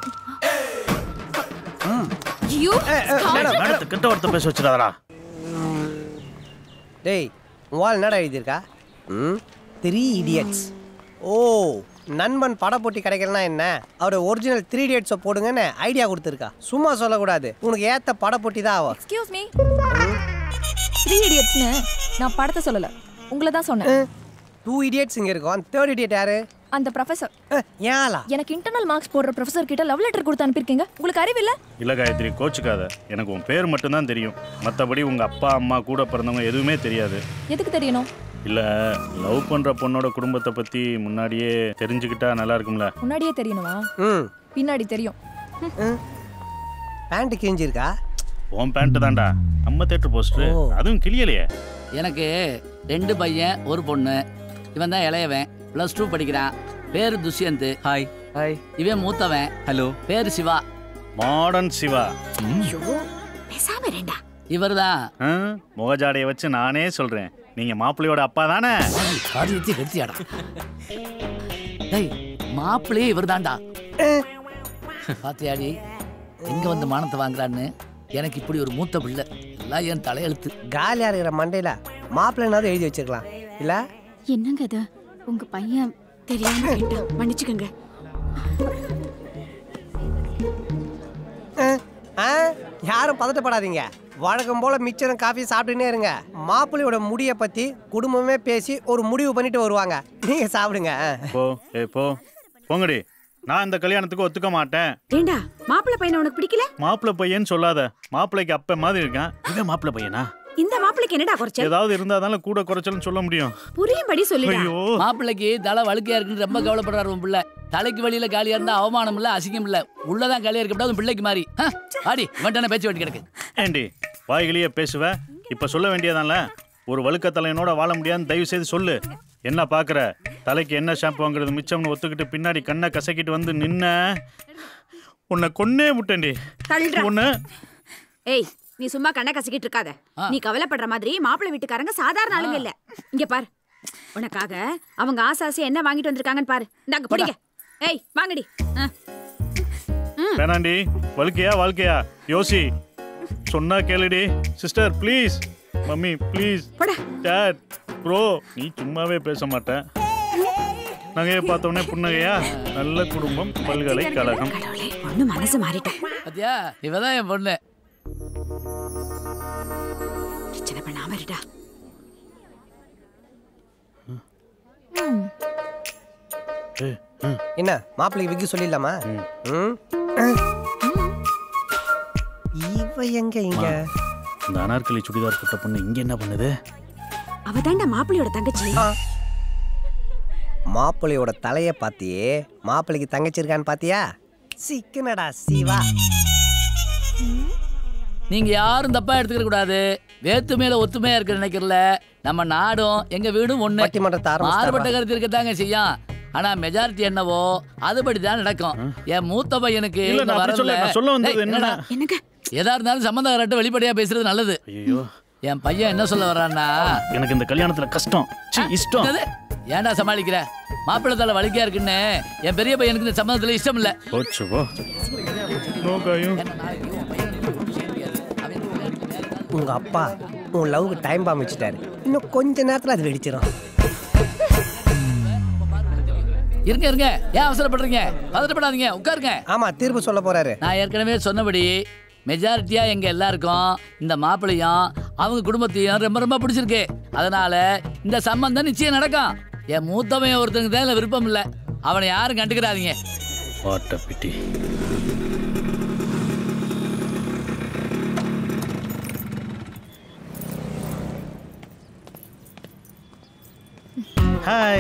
ம். யூ ஏ, ஏ, மேடம், மேடத்தை கெட்ட வார்த்தை பேச வச்சிடாதடா டேய் உன் வாழ் என்னடா எழுதியிருக்கா ம் த்ரீ இடியட்ஸ் ஓ நண்பன் பட போட்டி கிடைக்கலனா என்ன அவரோட ஒரிஜினல் த்ரீ இடியட்ஸை போடுங்கன்னு ஐடியா கொடுத்துருக்கா சும்மா சொல்லக்கூடாது உனக்கு ஏத்த பட போட்டி தான் ஆகும் எக்ஸ்கியூஸ் மீ த்ரீ இடியட்ஸ்னு நான் படத்தை சொல்லல உங்களை தான் சொன்னேன் டூ இடியட்ஸ் இங்க இருக்கும் தேர்ட் இடியட் யாரு அந்த ப்ரொஃபசர் ஏன்லா எனக்கு இன்டர்னல் மார்க்ஸ் போடுற ப்ரொஃபசர் கிட்ட லவ் லெட்டர் கொடுத்து அனுப்பியிருக்கீங்க உங்களுக்கு அறிவில்ல இல்லை காயத்ரி கோச்சுக்காத எனக்கு உன் பேர் மட்டும்தான் தெரியும் மற்றபடி உங்கள் அப்பா அம்மா கூட பிறந்தவங்க எதுவுமே தெரியாது எதுக்கு தெரியணும் இல்லை லவ் பண்ணுற பொண்ணோட குடும்பத்தை பற்றி முன்னாடியே தெரிஞ்சுக்கிட்டா நல்லா இருக்கும்ல முன்னாடியே தெரியணுமா ம் பின்னாடி தெரியும் பேண்ட் கிழிஞ்சிருக்கா உன் பேண்ட்டு தான்டா நம்ம தேட்டர் போஸ்டர் அதுவும் கிளியலையே எனக்கு ரெண்டு பையன் ஒரு பொண்ணு இவன் தான் இளையவன் ப்ளஸ் டூ படிக்கிறான் பேரு துஷ்யந்த் ஹாய் ஹாய் இவன் மூத்தவன் ஹலோ பேரு சிவா மாடர்ன் சிவா பேசாம ரெண்டா இவர் தான் ஆ, முகஜாடையை வச்சு நானே சொல்கிறேன் நீங்கள் மாப்பிள்ளையோட அப்பா தானே காரியத்தை வெற்றியாடா டேய் மாப்பிள்ளையே இவர் தான்டா பாத்தியாடி எங்க வந்து மானத்தை வாங்குறான்னு எனக்கு இப்படி ஒரு மூத்த பிள்ளை எல்லாம் என் தலையெழுத்து காலியா இருக்கிற மண்டையில மாப்பிள்ளைனாவது எழுதி வச்சிருக்கலாம் இல்ல என்னங்க அது உங்க பையன் தெரியாம கேட்டான் மன்னிச்சுக்கோங்க ஆ யாரும் பதட்டப்படாதீங்க வழக்கம் போல மிச்சரும் காஃபி சாப்பிட்டுனே இருங்க மாப்பிள்ளையோட முடியை பத்தி குடும்பமே பேசி ஒரு முடிவு பண்ணிட்டு வருவாங்க நீங்க சாப்பிடுங்க போ ஏ போ போங்கடி நான் இந்த கல்யாணத்துக்கு ஒத்துக்க மாட்டேன் ஏண்டா மாப்பிள்ளை பையனை உனக்கு பிடிக்கல மாப்பிள்ளை பையன் சொல்லாத மாப்பிள்ளைக்கு அப்ப மாதிரி இருக்கான் இவன் மாப்பிள்ளை பையனா இந்த மாப்பிள்ளைக்கு என்னடா குறைச்சல் ஏதாவது இருந்தாதால கூட குறைச்சல்னு சொல்ல முடியும் புரியும்படி சொல்லுடா ஐயோ மாப்பிள்ளைக்கு தலை வழுக்கையா இருக்குன்னு ரொம்ப கவலைப்படுறாரு உன் பிள்ளை தலைக்கு வெளியில காலியா இருந்தா அவமானம் இல்ல அசிங்கம் இல்ல உள்ளதான் காலியா இருக்கப்படாது உன் பிள்ளைக்கு மாறி ஹ, ஆடி வண்டான பேச்சு வெட்டி கிடக்கு ஏண்டி வாய்கிலேயே பேசுவ இப்ப சொல்ல வேண்டியதான்ல ஒரு வழுக்க தலையனோட வாழ முடியாதுன்னு தயவு செய்து சொல்லு என்ன பாக்குற தலைக்கு என்ன ஷாம்பு வாங்குறது மிச்சம்னு ஒத்துக்கிட்டு பின்னாடி கண்ணை கசக்கிட்டு வந்து நின்ன உன்னை கொன்னே விட்டேன்டி தள்ளுடா. உன்னை ஏய் நீ சும்மா கண்ணை கசிக்கிட்டு இருக்காத நீ கவலைப்படுற மாதிரி மாப்பிள்ளை வீட்டுக்காரங்க சாதாரண ஆளுங்க இல்ல இங்க பாரு உனக்காக அவங்க ஆசை ஆசையா என்ன வாங்கிட்டு வந்திருக்காங்கன்னு பாரு இந்தாங்க பிடிங்க ஏய் வாங்கடி ஆ. வேணாண்டி வழுக்கையா வாழ்க்கையா யோசி சொன்னா கேளுடி sister please mummy please dad bro நீ சும்மாவே பேச மாட்டேன் நகையை பார்த்தோன்னே புன்னகையா நல்ல குடும்பம் பல்கலைக்கழகம் பொண்ணு மனசு மாறிட்டேன் பாத்தியா இவதான் என் பொண்ணு பிரச்சனை பண்ணாம இருடா என்ன மாப்பிள்ளைக்கு விக்கு சொல்லிடலாமா ம்? இவ எங்க இங்க இந்த அனார்கலி சுடிதார் போட்ட பொண்ணு இங்க என்ன பண்ணுது அவ தாண்டா மாப்பிள்ளையோட தங்கச்சி மாப்பிள்ளையோட தலைய பாத்தியே மாப்பிள்ளைக்கு தங்கச்சி இருக்கான்னு பாத்தியா சிக்கனடா சிவா நீங்க யாரும் தப்பா எடுத்துக்க கூடாது வேத்துமையில ஒத்துமையா இருக்க நினைக்கிறல நம்ம நாடும் எங்க வீடும் ஒண்ணு ஆரம்பிச்சிட்டாரா? மாறுபட்ட கருத்து இருக்கத்தாங்க செய்யும் ஆனா மெஜாரிட்டி என்னவோ அதுபடி தான் நடக்கும் என் மூத்த பையனுக்கு இல்ல, இந்த நான் அப்படி வரதுல- சொல்ல- நான் சொல்ல வந்தது ஏய், என்னன்னா- என்னடா? எதா இருந்தாலும் சம்பந்தக்காரட்ட வெளிப்படையா பேசுறது நல்லது ஐயோ என் பையன் என்ன சொல்ல வர்றான்னா எனக்கு இந்த கல்யாணத்துல கஷ்டம் சி, இஷ்டம் என்னது? ஏன்டா சமாளிக்கிற மாப்பிள்ளை தலை வலிக்கையா இருக்குன்னு என் பெரிய பையனுக்கு இந்த சம்மந்தத்துல இஷ்டம் இல்ல போச்சு போ நோக்காயும் உங்க அப்பா உன் லவ்க்கு டைம் பாம் வச்சுட்டாரு இன்னும் கொஞ்ச நேரத்துல அது வெடிச்சிடும் இருங்க இருங்க ஏன் அவசரப்படுறீங்க பதட்டப்படாதீங்க உட்காருங்க ஆமா தீர்ப்பு சொல்ல போறாரு நான் ஏற்கனவே சொன்னபடி மெஜாரிட்டியா எங்க எல்லாருக்கும் இந்த மாப்பிள்ளையும் அவங்க குடும்பத்தையும் ரொம்ப ரொம்ப பிடிச்சிருக்கு அதனால இந்த சம்பந்தம் நிச்சயம் நடக்கும் என் மூத்தவன் ஒருத்தனுக்கு தான் இதுல விருப்பம் இல்ல அவனை யாரும் கண்டுக்கிறாதீங்க வாட்ட பிட்டி ஹாய்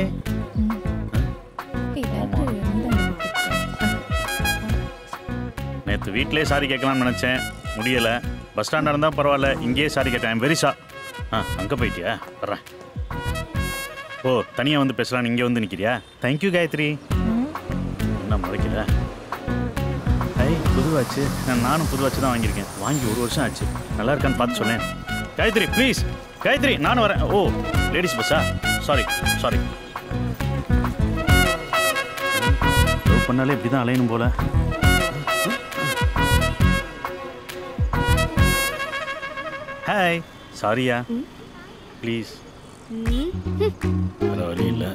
நேற்று வீட்டிலே சாரி கேட்கலாம்னு நினச்சேன் முடியலை பஸ் ஸ்டாண்டாக இருந்தால் பரவாயில்ல இங்கேயே சாரி கேட்டேன் வெரி சா ஆ அங்கே போயிட்டியா வர்றேன் ஓ தனியாக வந்து பேசலான்னு இங்கே வந்து நிற்கிறியா தேங்க்யூ காயத்ரி என்ன முறைக்கிற ஐ புது வாட்ச் நான் நானும் புது வாட்ச் தான் வாங்கியிருக்கேன் வாங்கி ஒரு வருஷம் ஆச்சு நல்லா இருக்கான்னு பார்த்து சொன்னேன் காயத்ரி ப்ளீஸ் காயத்ரி நானும் வரேன் ஓ லேடிஸ் பஸ்ஸா சாரி சாரி லவ் பண்ணாலே இப்படி தான் அலையணும் போல ஹாய் சாரியா ப்ளீஸ் வேற வழி இல்லை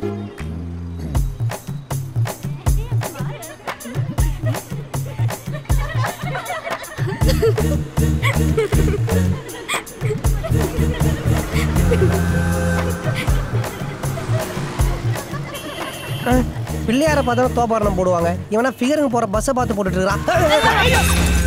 பிள்ளையார பார்த்தா தோப்பாரணம் போடுவாங்க இவனா ஃபிகருங்க போற பஸ்ஸை பார்த்து போட்டுட்டு இருக்கிறான்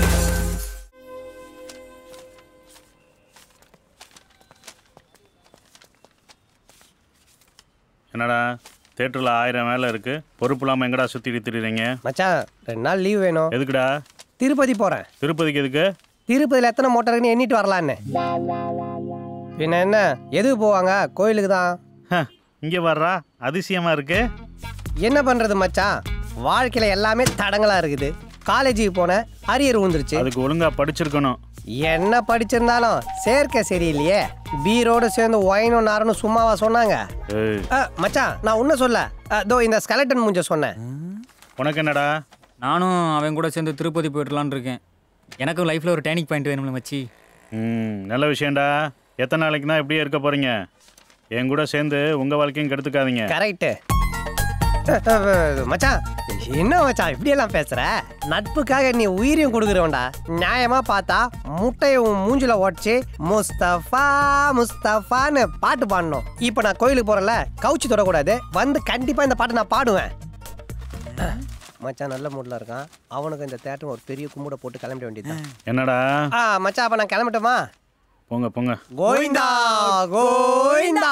என்னடா தேட்டரில் ஆயிரம் வேலை இருக்கு பொறுப்பு இல்லாமல் எங்கடா சுற்றி திரிறீங்க மச்சான் ரெண்டு நாள் லீவ் வேணும் எதுக்குடா திருப்பதி போறேன் திருப்பதிக்கு எதுக்கு திருப்பதியில் எத்தனை மோட்டர் இருக்குன்னு எண்ணிட்டு வரலான்னு பின்ன என்ன எதுக்கு போவாங்க கோயிலுக்கு தான் இங்கே வர்றா அதிசயமா இருக்கு என்ன பண்றது மச்சான் வாழ்க்கையில எல்லாமே தடங்களா இருக்குது காலேஜுக்கு போனேன் அரியர் விழுந்துருச்சு அதுக்கு ஒழுங்கா படிச்சிருக்கணும் என்ன படிச்சிருந்தாலும் சேர்க்கை சரியில்லையே பீரோடு சேர்ந்து ஒயினும் நாரனும் சும்மாவா சொன்னாங்க ஏய் அ, மச்சான் நான் உன்ன சொல்ல அதோ இந்த ஸ்கெலட்டன் மூஞ்ச சொன்னேன் உனக்கு என்னடா நானும் அவன் கூட சேர்ந்து திருப்பதி போயிடலான்னு இருக்கேன் எனக்கும் லைஃப்பில் ஒரு டேர்னிங் பாயிண்ட் வேணும்ல மச்சி ம் நல்ல விஷயம்டா எத்தனை நாளைக்கு தான் இப்படியே இருக்க போறீங்க என் கூட சேர்ந்து உங்க வாழ்க்கையும் கெடுத்துக்காதீங்க கரெக்ட் மச்சான் என்ன மச்சான் இப்படி எல்லாம் பேசுற நட்புக்காக நீ உயிரையும் கொடுக்குறவன்டா நியாயமா பார்த்தா முட்டையை உன் மூஞ்சில உடச்சி முஸ்தபா முஸ்தபான்னு பாட்டு பாடணும் இப்போ நான் கோயிலுக்கு போறேன்ல கவுச்சி தொடக்கூடாது வந்து கண்டிப்பா இந்த பாட்டு நான் பாடுவேன் மச்சான் நல்ல மூட்ல இருக்கான் அவனுக்கு இந்த தேட்டர் ஒரு பெரிய கும்பிட போட்டு கிளம்பிட வேண்டியதுதான் என்னடா ஆ மச்சான் அப்ப நான் கிளம்பட்டுமா போங்க போங்க கோவிந்தா கோவிந்தா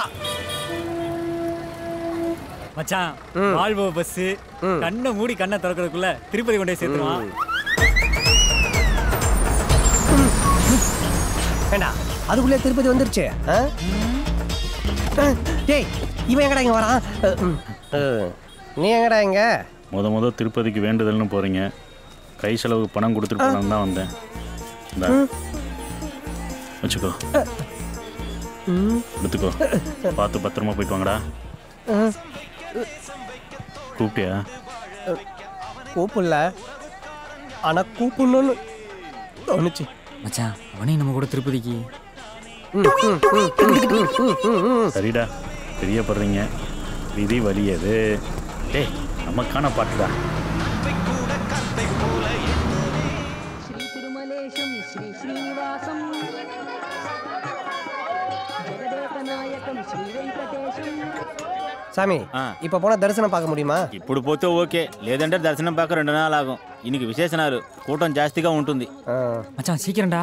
மச்சான் வால்வோ பஸ் கண்ணை மூடி கண்ணை திறக்கிறதுக்குள்ள திருப்பதி கொண்டு போய் சேர்த்துருவான் வேண்டா அதுக்குள்ளே திருப்பதி வந்துருச்சு ஆ? ஆ, டேய் இவன் எங்கடா இங்க வரான் அ, ம், அ, நீ எங்கடா இங்க முத முத திருப்பதிக்கு வேண்டுதல்னு போறீங்க கை செலவுக்கு பணம் கொடுத்துட்டு போனான்னு தான் வந்தேன் இந்தா. ம். வச்சுக்கோ எடுத்துக்கோ பார்த்து பத்திரமா போயிட்டு வாங்கடா கூப்பிட்டியா கூப்பிடல ஆனா கூப்பிடணும்னு தோணுச்சு மச்சான் அவனையும் நம்ம கூட திருப்பதிக்கு ம், ம், ம், ம், ம், ம், ம், ம். சரிடா தெரியப்படுறீங்க விதி வலியது டேய் நமக்கான பாட்டுடா తిరుమలేశం శ్రీ శ్రీనివాసం జగదేకనాయకం శ్రీ వెంకటేశం சாமி இப்ப போனா தரிசனம் பார்க்க முடியுமா ఇప్పుడు పోతే ఓకే లేదంటే దర్శనం పాక రెండు నెలలు ఆగం ఈయనకి విశేషణాలు కూటం జాస్తిగా ఉంటుంది மச்சான் சீக்கிரம்டா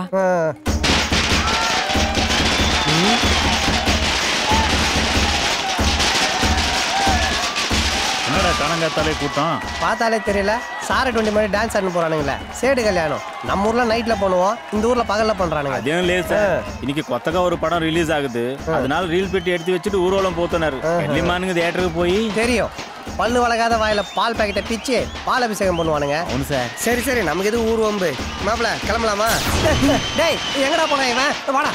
என்னடா காணங்காத்தாலே கூட்டம் பார்த்தாலே தெரியல சாரை டுவெண்ட்டி மாதிரி டான்ஸ் ஆடினு போறானுங்களே சேடு கல்யாணம் நம்ம ஊர்ல நைட்ல பண்ணுவோம் இந்த ஊர்ல பகல்ல பண்றானுங்க అదేం లేదు సార్ ఈయనకి కొత్తగా ఒక పడం రిలీజ్ ఆగుது அதனால ரீல் பெட்டி எடுத்து வச்சுட்டு ஊர்வலம் போతున్నారు ఎర్లీ మార్నింగ్ థియేటర్కి పోయి தெரியும் பல்லு வளகாத வாயில பால் பாக்கெட்டை பிச்சு பால் அபிஷேகம் பண்ணுவானுங்க అవును సార్ சரி சரி நமக்கு எது ஊர் வம்பு மாப்பிள கிளம்பலாமா டேய் எங்கடா போனா இவன் வாடா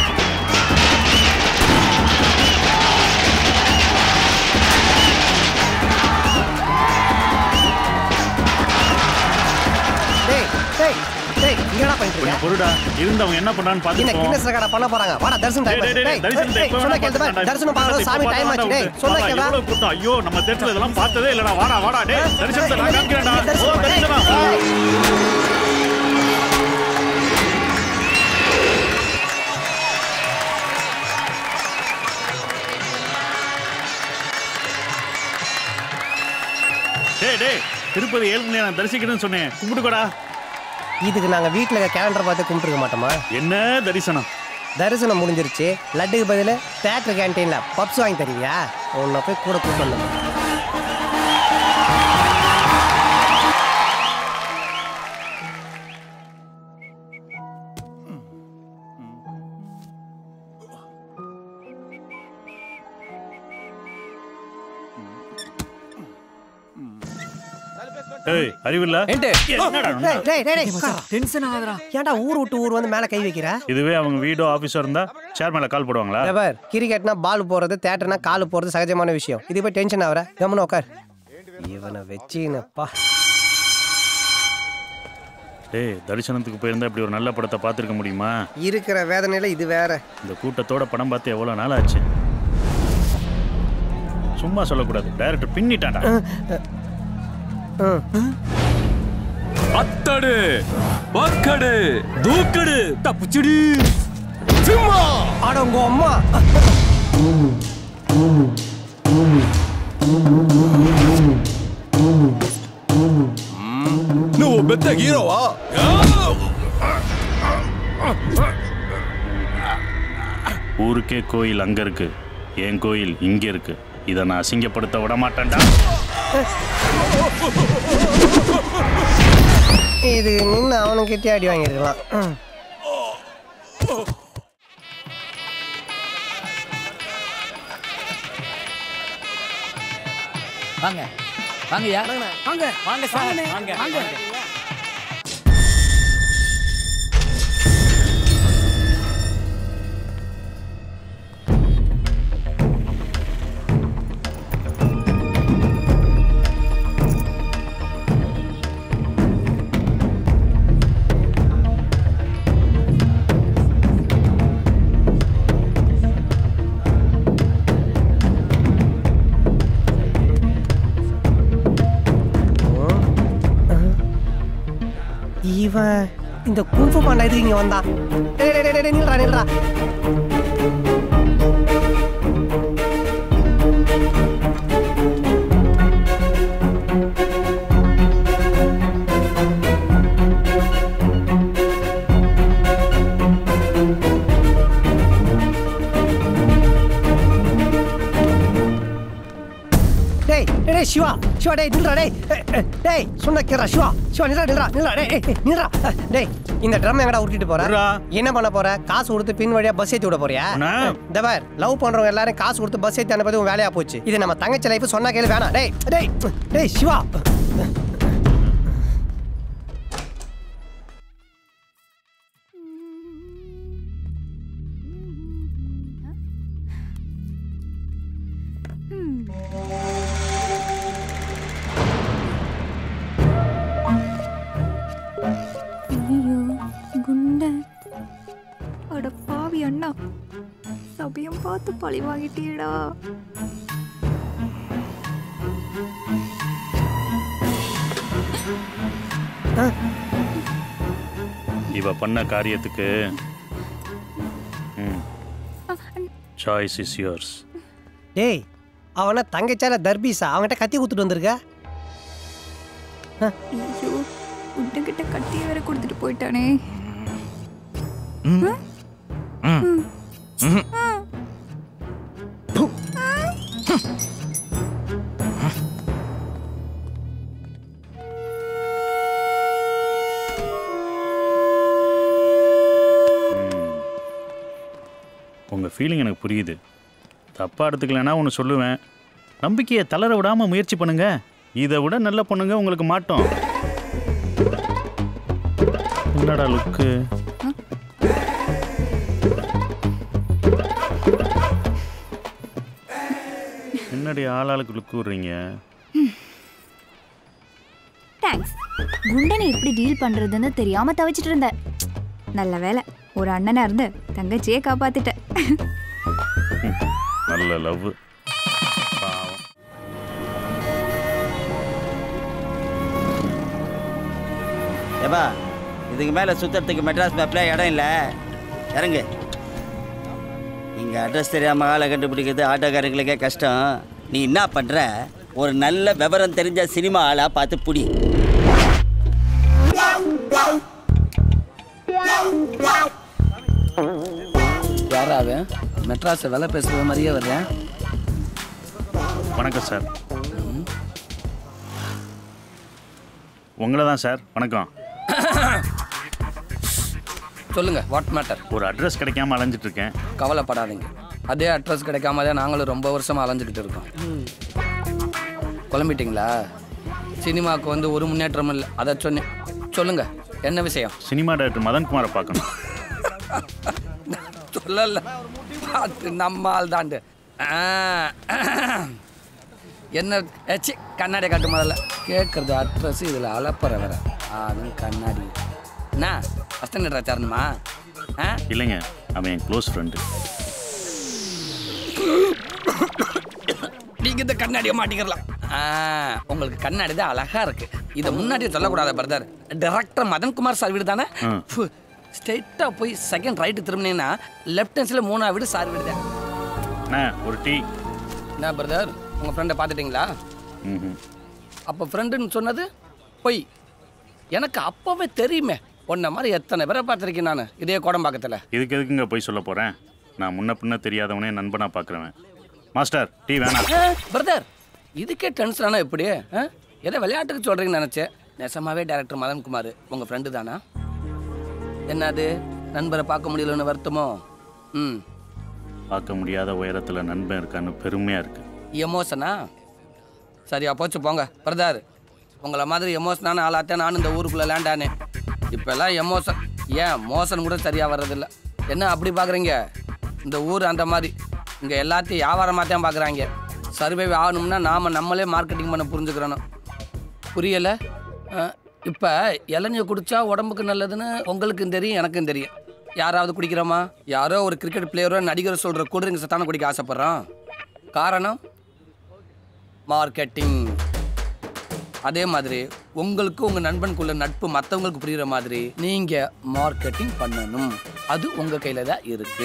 டேய் டேய் டேய் இங்கடா பண்ணிட்டு இருக்க கொஞ்சம் பொருடா இருந்தவங்க என்ன பண்றான்னு என்ன பார்த்துட்டு கின்னஸ் ரெக்கார்டா பண்ண போறாங்க வாடா தரிசனம் டைம் டேய், டேய், டேய், தரிசனம் டேய் எப்ப சொன்னா வேணா கேளுடா பார்த்துக்கலாம். தரிசனம் பார்க்கணும் சாமி இப்ப டைம் ஆச்சு டேய் வேணா சொன்னா வாடா, கேளா எவ்வளவு கூட்டம் ஐயோ நம்ம தேட்டர்ல இதெல்லாம் பார்த்ததே இல்லடா வாடா வாடா டேய் தரிசனத்தை நான் காமிக்கிறேன்டா ஓ தரிசனம், டேய், தரிசனம் வா. டேய் டேய் திருப்பதி ஏழு மணி நான் தரிசிக்கணும்னு சொன்னேன் கும்பிட்டுக்கோடா இதுக்கு நாங்க வீட்ல கேலண்டர் பார்த்து கும்பிட்டுருக்க மாட்டோமா என்ன தரிசனம் தரிசனம் முடிஞ்சிருச்சு லட்டுக்கு பதில் தேட்டர் கேன்டீன்ல பப்ஸ் வாங்கி தருவியா உன்னை போய் கூட கூட்டு வந்து ஏய் அறிவில்ல என்னடா டேய், டேய், டேய், டேய், உட்கார்றா. டென்ஷன் ஆகுதுடா ஏன்டா ஊர் விட்டு ஊர் வந்து மேல கை வைக்கிற இதுவே அவங்க வீடோ ஆபீஸோ இருந்தா சேர் மேல கால் போடுவாங்களா பார் கிரிக்கெட்னா பால் போறது தேட்டர்னா கால் போறது சகஜமான விஷயம் இது போய் டென்ஷன் ஆகுற கம்முன்னு உட்கார் இவனை வச்சினப்பா டேய் தரிசனத்துக்கு போயிருந்தா இப்படி ஒரு நல்ல படத்தை பார்த்துருக்க முடியுமா இருக்கிற வேதனையில இது வேற இந்த கூட்டத்தோட படம் பார்த்து எவ்வளோ நாள் ஆச்சு சும்மா சொல்லக்கூடாது டைரக்டர் பின்னிட்டான்டா அத்தடு பக்கடு தூக்கடு தப்புச்சுடி சும்மா அட உங்க அம்மா నువ్వు పెద్ద హీరోవా ஊருக்கே கோயில் அங்க இருக்கு என் கோயில் இங்க இருக்கு இதை நான் அசிங்கப்படுத்த விட மாட்டேன்டா இது நின்று அவனுக்கிட்டே அடி வாங்கியிருக்கலாம் ம். வாங்க வாங்கய்யா வாங்க வாங்க சார் வாங்க வாங்க இவன் இந்த கும்பு பாண்டா எதுக்கு இங்க வந்தான் டேய், டேய், டேய், டேய், நில்றா நில்றா டேய் டேய், டேய் சிவா சிவா டேய் நில்றா டேய் ஏய், ஏய், டேய் சொன்ன கேறா சிவா சிவா நில்றா நில்றா நில்றா டேய் ஏய், ஏய், நில்றா அஹ், டேய் இந்த ட்ரம் எங்கடா உருட்டிட்டு போற என்ன பண்ண போற காசு கொடுத்து பின் வழியா பஸ் ஏத்தி விட போறியா இந்த பார் லவ் பண்றவங்க எல்லாரும் காசு கொடுத்து பஸ் ஏத்தி அனுப்பது உன் வேலையா போச்சு இது நம்ம தங்கச்சி லைஃப் சொன்னா கேளு வேணாம் டேய் டேய் டேய் சிவா பார்த்து பழி வாங்கிட்டீடா இவ பண்ண காரியத்துக்கு சாய்ஸ் இஸ் யோர்ஸ் டேய் அவனை தங்கச்சால தர்பீஸா அவன்கிட்ட கத்தி கொடுத்துட்டு வந்திருக்க ஐயோ உன்கிட்ட கட்டியை வேற கொடுத்துட்டு போயிட்டானே உங்கள் ஃபீலிங் எனக்கு புரியுது தப்பாக எடுத்துக்கலைன்னா ஒன்று சொல்லுவேன் நம்பிக்கையை தளர விடாமல் முயற்சி பண்ணுங்க இதை விட நல்ல பொண்ணுங்க உங்களுக்கு மாட்டோம் என்னடா லுக்கு என்னடி ஆளாளுக்கு லுக்கு விடுறீங்க தேங்க்ஸ் குண்டனை எப்படி டீல் பண்றதுன்னு தெரியாம தவிச்சிட்டு இருந்தேன் நல்ல வேலை ஒரு அண்ணனா இருந்து தங்கச்சியே காப்பாத்திட்டேன் நல்ல லவ் ஏப்பா இதுக்கு மேலே சுத்தறதுக்கு மெட்ராஸ் மேப்பில் இடம் இல்லை இறங்கு இங்கே அட்ரஸ் தெரியாமல் ஆளை கண்டுபிடிக்கிறது ஆட்டோக்காரங்களுக்கே கஷ்டம் நீ என்ன பண்ணுற ஒரு நல்ல விவரம் தெரிஞ்ச சினிமா ஆளாக பார்த்து புடி யாரா அவன் மெட்ராஸ் வேலை பேசுகிற மாதிரியே வர்றேன் வணக்கம் சார் உங்களை தான் சார் வணக்கம் சொல்லுங்க வாட் மேட்டர் ஒரு அட்ரஸ் கிடைக்காம அலைஞ்சிட்டு இருக்கேன் கவலைப்படாதீங்க அதே அட்ரஸ் கிடைக்காம தான் நாங்களும் ரொம்ப வருஷமா அலைஞ்சுக்கிட்டு இருக்கோம் குழம்பிட்டீங்களா சினிமாவுக்கு வந்து ஒரு முன்னேற்றம் இல்லை அதை சொன்னேன் சொல்லுங்க என்ன விஷயம் சினிமா டைரக்டர் மதன்குமாரை பார்க்கணும் சொல்லல அது நம்ம ஆள் தாண்டு ஆ, என்ன ஏச்சி கண்ணாடி காட்டு முதல்ல கேட்குறது அட்ரஸ் இதில் அலப்பற வேற அதுவும் கண்ணாடி என்ன அஸ்தன் தரணுமா ஆ இல்லைங்க அவன் என் க்ளோஸ் ஃப்ரெண்டு நீங்க இந்த கண்ணாடியை மாட்டிக்கிறலாம் ஆ, உங்களுக்கு கண்ணாடி தான் அழகா இருக்கு இதை முன்னாடியே சொல்லக்கூடாது பிரதர் டைரக்டர் மதன்குமார் சார் வீடு தானே ம். ஸ்ட்ரைட்டாக போய் செகண்ட் ரைட்டு திரும்பினீங்கன்னா லெஃப்ட் ஹேண்ட்ஸில் மூணா வீடு சார் வீடு தான் அண்ணா ஒரு டீ என்ன பிரதர் உங்கள் ஃப்ரெண்டை பார்த்துட்டீங்களா ம்ஹும். அப்போ ஃப்ரெண்டுன்னு சொன்னது பொய் எனக்கு அப்போவே தெரியுமே உன்ன மாதிரி எத்தனை பேரை பார்த்துருக்கேன் நான் இதே கோடம்பாக்கத்தில் இதுக்கு எதுக்குங்க போய் சொல்ல போகிறேன் நான் முன்ன பின்ன தெரியாதவனே நண்பனாக பார்க்குறவன் மாஸ்டர் டீ வேணாம் பிரதர் இதுக்கே டென்ஷன் ஆனால் எப்படி ஆ? ஏதோ விளையாட்டுக்கு சொல்கிறீங்கன்னு நினச்சேன் நெசமாவே டேரக்டர் மதன்குமார் உங்கள் ஃப்ரெண்டு தானா என்னது நண்பரை பார்க்க முடியலன்னு வருத்தமோ ம் பார்க்க முடியாத உயரத்தில் நண்பன் இருக்கான்னு பெருமையாக இருக்கு எமோஷனா சரியா போச்சு போங்க பிரதர் உங்களை மாதிரி எமோஷனான ஆளாத்தான் நானும் இந்த ஊருக்குள்ளே லேண்டானே இப்போல்லாம் எமோஷன் ஏன் மோசன் கூட சரியாக வர்றதில்ல என்ன அப்படி பார்க்குறீங்க இந்த ஊர் அந்த மாதிரி இங்கே எல்லாத்தையும் வியாபாரமாக தான் பார்க்குறாங்க சர்வே ஆகணும்னா நாம் நம்மளே மார்க்கெட்டிங் பண்ண புரிஞ்சுக்கிறணும் புரியலை இப்போ இளநியை குடிச்சா உடம்புக்கு நல்லதுன்னு உங்களுக்கும் தெரியும் எனக்கும் தெரியும் யாராவது குடிக்கிறோமா யாரோ ஒரு கிரிக்கெட் பிளேயரோ நடிகரோ சொல்கிற கூல்ட்ரிங்க்ஸை தானே குடிக்க ஆசைப்பட்றோம் காரணம் மார்க்கெட்டிங் அதே மாதிரி உங்களுக்கு உங்க நண்பனுக்குள்ள நட்பு மற்றவங்களுக்கு புரியுற மாதிரி நீங்க மார்க்கெட்டிங் பண்ணணும் அது உங்க கையில தான் இருக்கு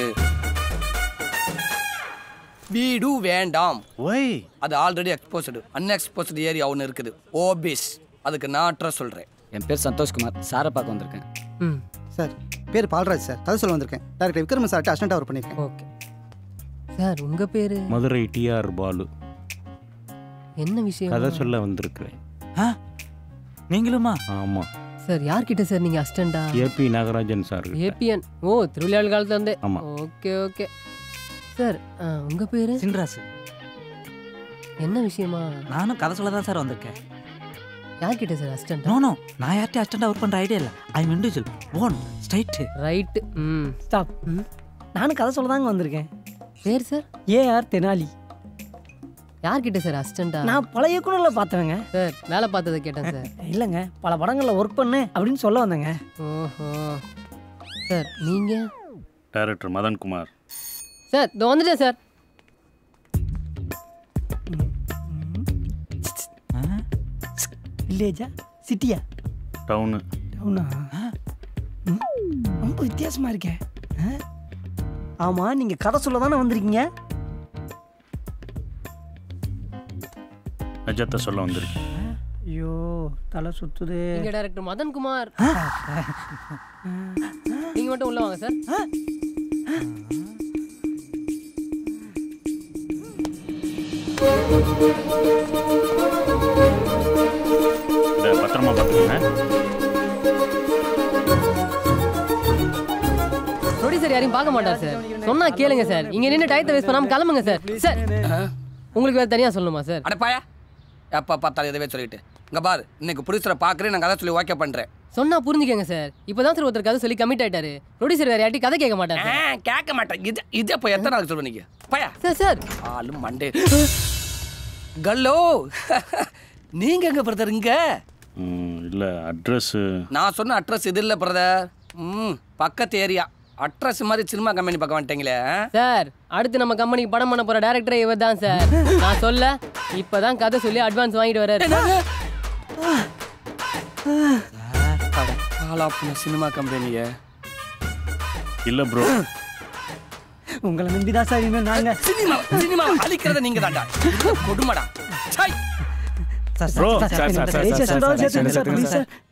வீடு வேண்டாம் ஒய் அது ஆல்ரெடி எக்ஸ்போஸ்டு அன்எக்ஸ்போஸ்டு ஏரியா ஒன்று இருக்குது ஓபிஸ் அதுக்கு நான் அட்ரஸ் சொல்கிறேன் என் பேர் சந்தோஷ்குமார் சாரை பார்க்க வந்திருக்கேன் ம் சார் பேர் பால்ராஜ் சார் கதை சொல்ல வந்திருக்கேன் டேரக்டர் விக்ரம சார்ட்ட அசிஸ்டன்ட் ஒர்க் பண்ணியிருக்கேன் ஓகே சார் உங்க பேரு மதுரை டிஆர் பாலு என்ன விஷயம் கதை சொல்ல வந்திருக்கிறேன் நீங்களுமா ஆமாம் சார் யார்கிட்ட சார் நீங்க அசிஸ்டண்டா ஏபி நாகராஜன் சார் ஏபிஎன் ஓ திருவிழாவில் காலத்துல இருந்தே ஆமா. ஓகே ஓகே சார் ஆ, உங்க பேரு சின்ராசு என்ன விஷயமா நானும் கதை சொல்ல தான் சார் வந்திருக்கேன் யார்கிட்ட சார் அசிஸ்டண்டா நோ நோ நான் யார்கிட்ட அஸ்டண்டாக ஒர்க் பண்ணுற ஐடியா இல்லை I am individual own straight right hmm stop நானும் கதை சொல்ல தாங்க வந்திருக்கேன் பேர் சார் ஏஆர் தெனாலி யார்கிட்ட சார் அசிஸ்டண்டா நான் பல இயக்குனர்ல பார்த்தவங்க சார் வேலை பார்த்ததை கேட்டேன் சார் இல்லைங்க பல படங்களில் ஒர்க் பண்ணு அப்படின்னு சொல்ல வந்தேங்க ஓஹோ சார் நீங்க டைரக்டர் மதன்குமார் சார் இதோ வந்துட்டேன் சார் வில்லேஜா சிட்டியா டவுனு டவுனா ம், ரொம்ப வித்தியாசமா இருக்கே ஆ? ஆமா நீங்க கதை சொல்ல தானே வந்திருக்கீங்க நிஜத்தை சொல்ல வந்திருக்கேன் ஐயோ தலை சுத்துது இங்க டைரக்டர் மதன் குமார் நீங்க மட்டும் உள்ள வாங்க சார் இதை பத்திரமா பார்த்துக்கோங்க ப்ரொடியூசர் யாரையும் பார்க்க மாட்டார் சார் சொன்னா கேளுங்க சார் இங்க நின்று டயத்தை வேஸ்ட் பண்ணாம கிளம்புங்க சார் சார் உங்களுக்கு வேற தனியா சொல்லணுமா சார் அடப்பாயா எப்போ பார்த்தாலும் எதவே சொல்லிட்டு இங்க பாரு இன்னைக்கு புடிச்சரை பார்க்குறேன் நான் கதை சொல்லி ஓகே பண்ணுறேன் சொன்னா புரிஞ்சுக்கங்க சார் இப்பதான் சார் ஒருத்தர் கதை சொல்லி கமிட் ஆயிட்டாரு ப்ரொடியூசர் வேற யார்ட்டி கதை கேட்க மாட்டார் சார் கேட்க மாட்டேன் இது இது இப்போ எத்தனை நாள் சொல்லுவ நீங்க பயா சார் சார் ஆளு மண்டே கல்லோ நீங்க எங்க பிரதர் இங்க இல்லை அட்ரஸ்ஸு நான் சொன்ன அட்ரஸ் இது இல்லை பிரதர் ம் பக்கத்து ஏரியா அட்ரஸ் மாதிரி சினிமா கம்பெனி பக்கம் வந்துட்டீங்களே ஆ? சார் அடுத்து நம்ம கம்பெனிக்கு படம் பண்ண போற டேரக்டரே இவர் தான் சார் நான் சொல்ல இப்பதான் கதை சொல்லி அட்வான்ஸ் வாங்கிட்டு வர்றாரு ஆளாப்புன சினிமா கம்பெனியை இல்லை ப்ரோ உங்களை நம்பிதான் சார் இனிமேல் நாங்க சினிமா சினிமா அழிக்கிறத நீங்க தான்டா கொடுமடா சை sir, Bro, sir, sir, sir, sir, sir, sir, sir, sir, சேர்த்துங்க sir, sir, please, sir. Sir.